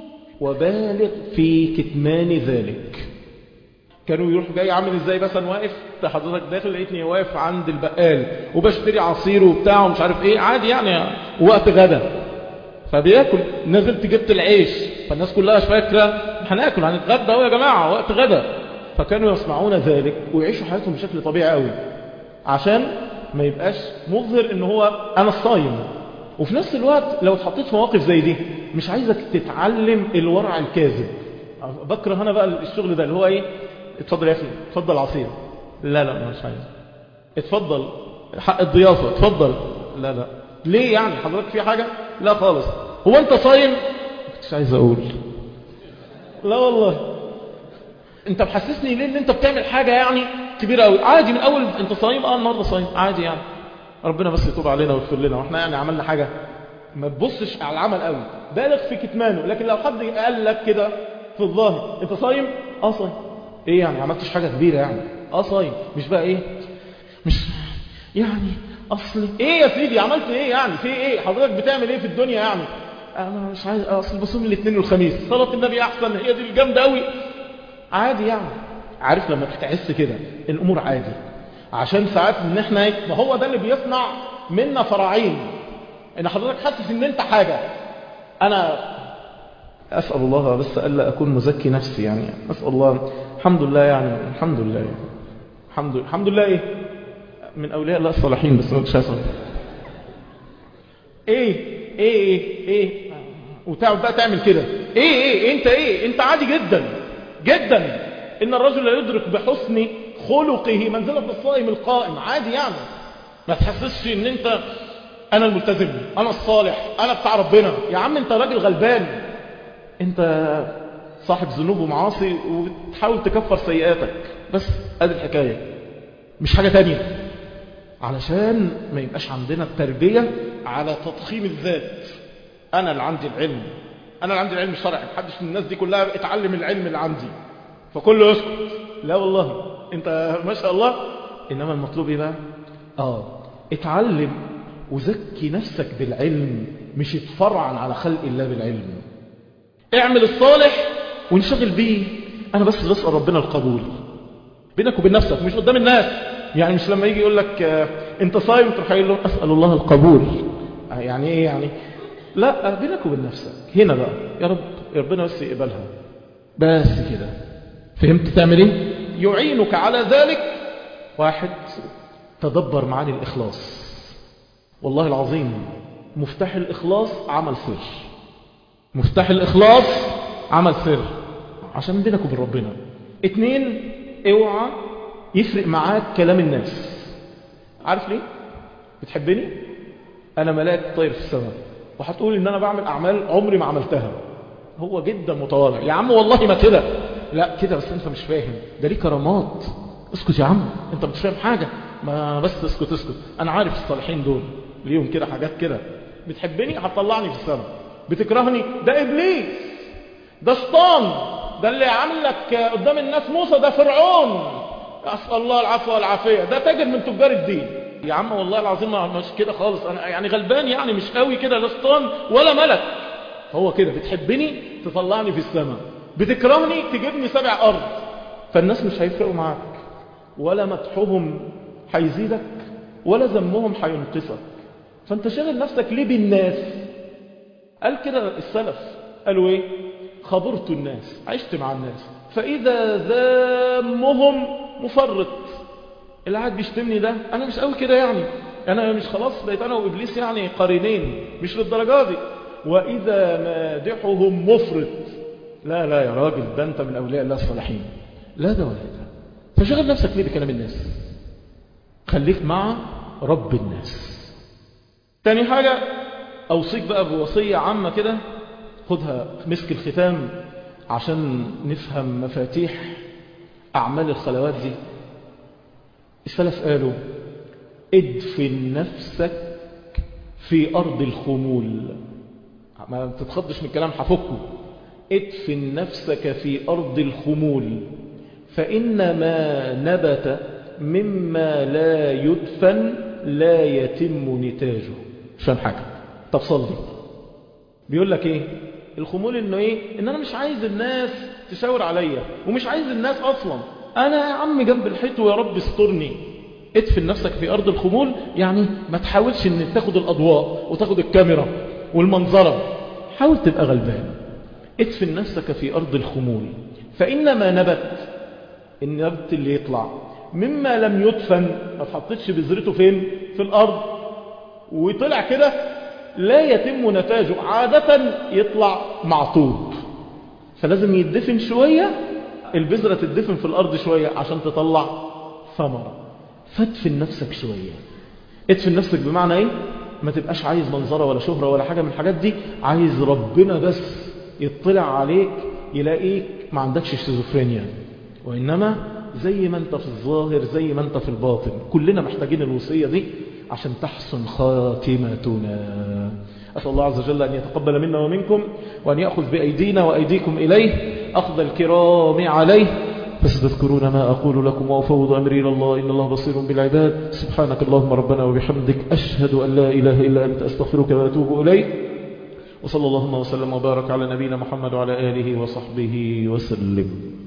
وبالغ في كتمان ذلك كانوا يروح جاي عامل ازاي مثلا واقف حضرتك داخل لقيتني واقف عند البقال وبشتري عصير وبتاع ومش عارف ايه عادي يعني وقت غدا فبياكل نزلت جبت العيش فالناس كلها فاكره هناكل هنتغدى اهو يا جماعه وقت غدا فكانوا يصنعون ذلك ويعيشوا حياتهم بشكل طبيعي قوي عشان ما يبقاش مظهر ان هو انا الصايم وفي نفس الوقت لو اتحطيت في مواقف زي دي مش عايزك تتعلم الورع الكاذب بكره انا بقى الشغل ده اللي هو ايه اتفضل يا اخي اتفضل عصير لا لا مش عايز اتفضل حق الضيافه اتفضل لا لا ليه يعني حضرتك في حاجه لا خالص هو انت صايم مش عايز اقول لا والله انت محسسني ليه ان انت بتعمل حاجه يعني كبيره قوي عادي من اول انت صايم اه النهارده صايم عادي يعني ربنا بس يتوب علينا ويغفر لنا واحنا يعني عملنا حاجه ما تبصش على العمل قوي بالغ في كتمانه لكن لو حد قال لك كده في الظاهر انت صايم اه صايم ايه يعني عملتش حاجه كبيره يعني اه صايم مش بقى ايه مش يعني اصل ايه يا سيدي عملت ايه يعني في ايه حضرتك بتعمل ايه في الدنيا يعني انا مش عايز اصل بصوم الاثنين والخميس صلاه النبي احسن هي دي الجامده قوي عادي يعني عارف لما تحس كده الامور عادي عشان ساعات ان احنا ما هو ده اللي بيصنع منا فراعين ان حضرتك حاسس ان انت حاجه انا اسال الله بس الا اكون مزكي نفسي يعني اسال الله الحمد لله يعني الحمد لله الحمد لله الحمد لله ايه من اولياء الله الصالحين بس ما كنتش اسال ايه ايه ايه ايه وتقعد بقى تعمل كده ايه ايه انت ايه انت عادي جدا جدا ان الرجل لا يدرك بحسن خلقه منزلة الصائم القائم عادي يعني ما تحسسش ان انت انا الملتزم انا الصالح انا بتاع ربنا يا عم انت راجل غلبان انت صاحب ذنوب ومعاصي وتحاول تكفر سيئاتك بس ادي الحكاية مش حاجة تانية علشان ما يبقاش عندنا التربية على تضخيم الذات انا اللي عندي العلم انا اللي عندي العلم الشرعي محدش من الناس دي كلها اتعلم العلم اللي عندي فكله يسكت لا والله انت ما شاء الله انما المطلوب ايه بقى اه اتعلم وزكي نفسك بالعلم مش اتفرعن على خلق الله بالعلم اعمل الصالح وانشغل بيه انا بس بسأل ربنا القبول بينك وبين نفسك مش قدام الناس يعني مش لما يجي يقول لك اه انت صايم تروح قايل له اسال الله القبول اه يعني ايه يعني لا بينك وبين نفسك هنا بقى يا رب ربنا بس يقبلها بس كده فهمت تعمل ايه يعينك على ذلك واحد تدبر معاني الإخلاص والله العظيم مفتاح الإخلاص عمل سر مفتاح الإخلاص عمل سر عشان بينك وبين ربنا اتنين اوعى يفرق معاك كلام الناس عارف ليه بتحبني انا ملاك طير في السماء وهتقول ان انا بعمل اعمال عمري ما عملتها هو جدا متواضع يا عم والله ما كده لا كده بس انت مش فاهم ده ليه كرامات اسكت يا عم انت مش فاهم حاجة ما بس اسكت اسكت انا عارف الصالحين دول ليهم كده حاجات كده بتحبني هتطلعني في السماء بتكرهني ده إبليس ده شيطان ده اللي عامل لك قدام الناس موسى ده فرعون أسأل الله العفو والعافية ده تاجر من تجار الدين يا عم والله العظيم مش كده خالص أنا يعني غلبان يعني مش قوي كده لا شيطان ولا ملك هو كده بتحبني تطلعني في السماء بتكرهني تجيبني سبع أرض فالناس مش هيفرقوا معاك ولا مدحهم هيزيدك ولا ذمهم هينقصك فانت شغل نفسك ليه بالناس قال كده السلف قالوا ايه خبرت الناس عشت مع الناس فإذا ذامهم مفرط اللي قاعد بيشتمني ده أنا مش قوي كده يعني أنا مش خلاص بقيت أنا وإبليس يعني قرينين مش للدرجة دي وإذا مادحهم مفرط لا لا يا راجل ده أنت من أولياء الله الصالحين لا ده ولا ده فشغل نفسك ليه بكلام الناس خليك مع رب الناس تاني حاجة أوصيك بقى بوصية عامة كده خدها مسك الختام عشان نفهم مفاتيح أعمال الخلوات دي السلف قالوا ادفن نفسك في أرض الخمول ما تتخضش من الكلام حفكه ادفن نفسك في أرض الخمول فإن ما نبت مما لا يدفن لا يتم نتاجه مش فاهم حاجة طب صلي بيقول لك ايه الخمول انه ايه ان انا مش عايز الناس تشاور عليا ومش عايز الناس اصلا انا يا عم جنب الحيط ويا رب استرني ادفن نفسك في ارض الخمول يعني ما تحاولش ان تاخد الاضواء وتاخد الكاميرا والمنظرة حاول تبقى غلبان ادفن نفسك في ارض الخمول فانما نبت النبت اللي يطلع مما لم يدفن ما تحطتش بذرته فين في الارض وطلع كده لا يتم نتاجه عادة يطلع معطوب فلازم يدفن شوية البذرة تدفن في الأرض شوية عشان تطلع ثمرة فادفن نفسك شوية ادفن نفسك بمعنى ايه ما تبقاش عايز منظرة ولا شهرة ولا حاجة من الحاجات دي عايز ربنا بس يطلع عليك يلاقيك ما عندكش شيزوفرينيا وإنما زي ما انت في الظاهر زي ما انت في الباطن كلنا محتاجين الوصية دي عشان تحسن خاتمتنا أسأل الله عز وجل أن يتقبل منا ومنكم وأن يأخذ بأيدينا وأيديكم إليه أخذ الكرام عليه فستذكرون ما أقول لكم وأفوض أمري إلى الله إن الله بصير بالعباد سبحانك اللهم ربنا وبحمدك أشهد أن لا إله إلا أنت أستغفرك وأتوب إليك وصلى اللهم وسلم وبارك على نبينا محمد وعلى آله وصحبه وسلم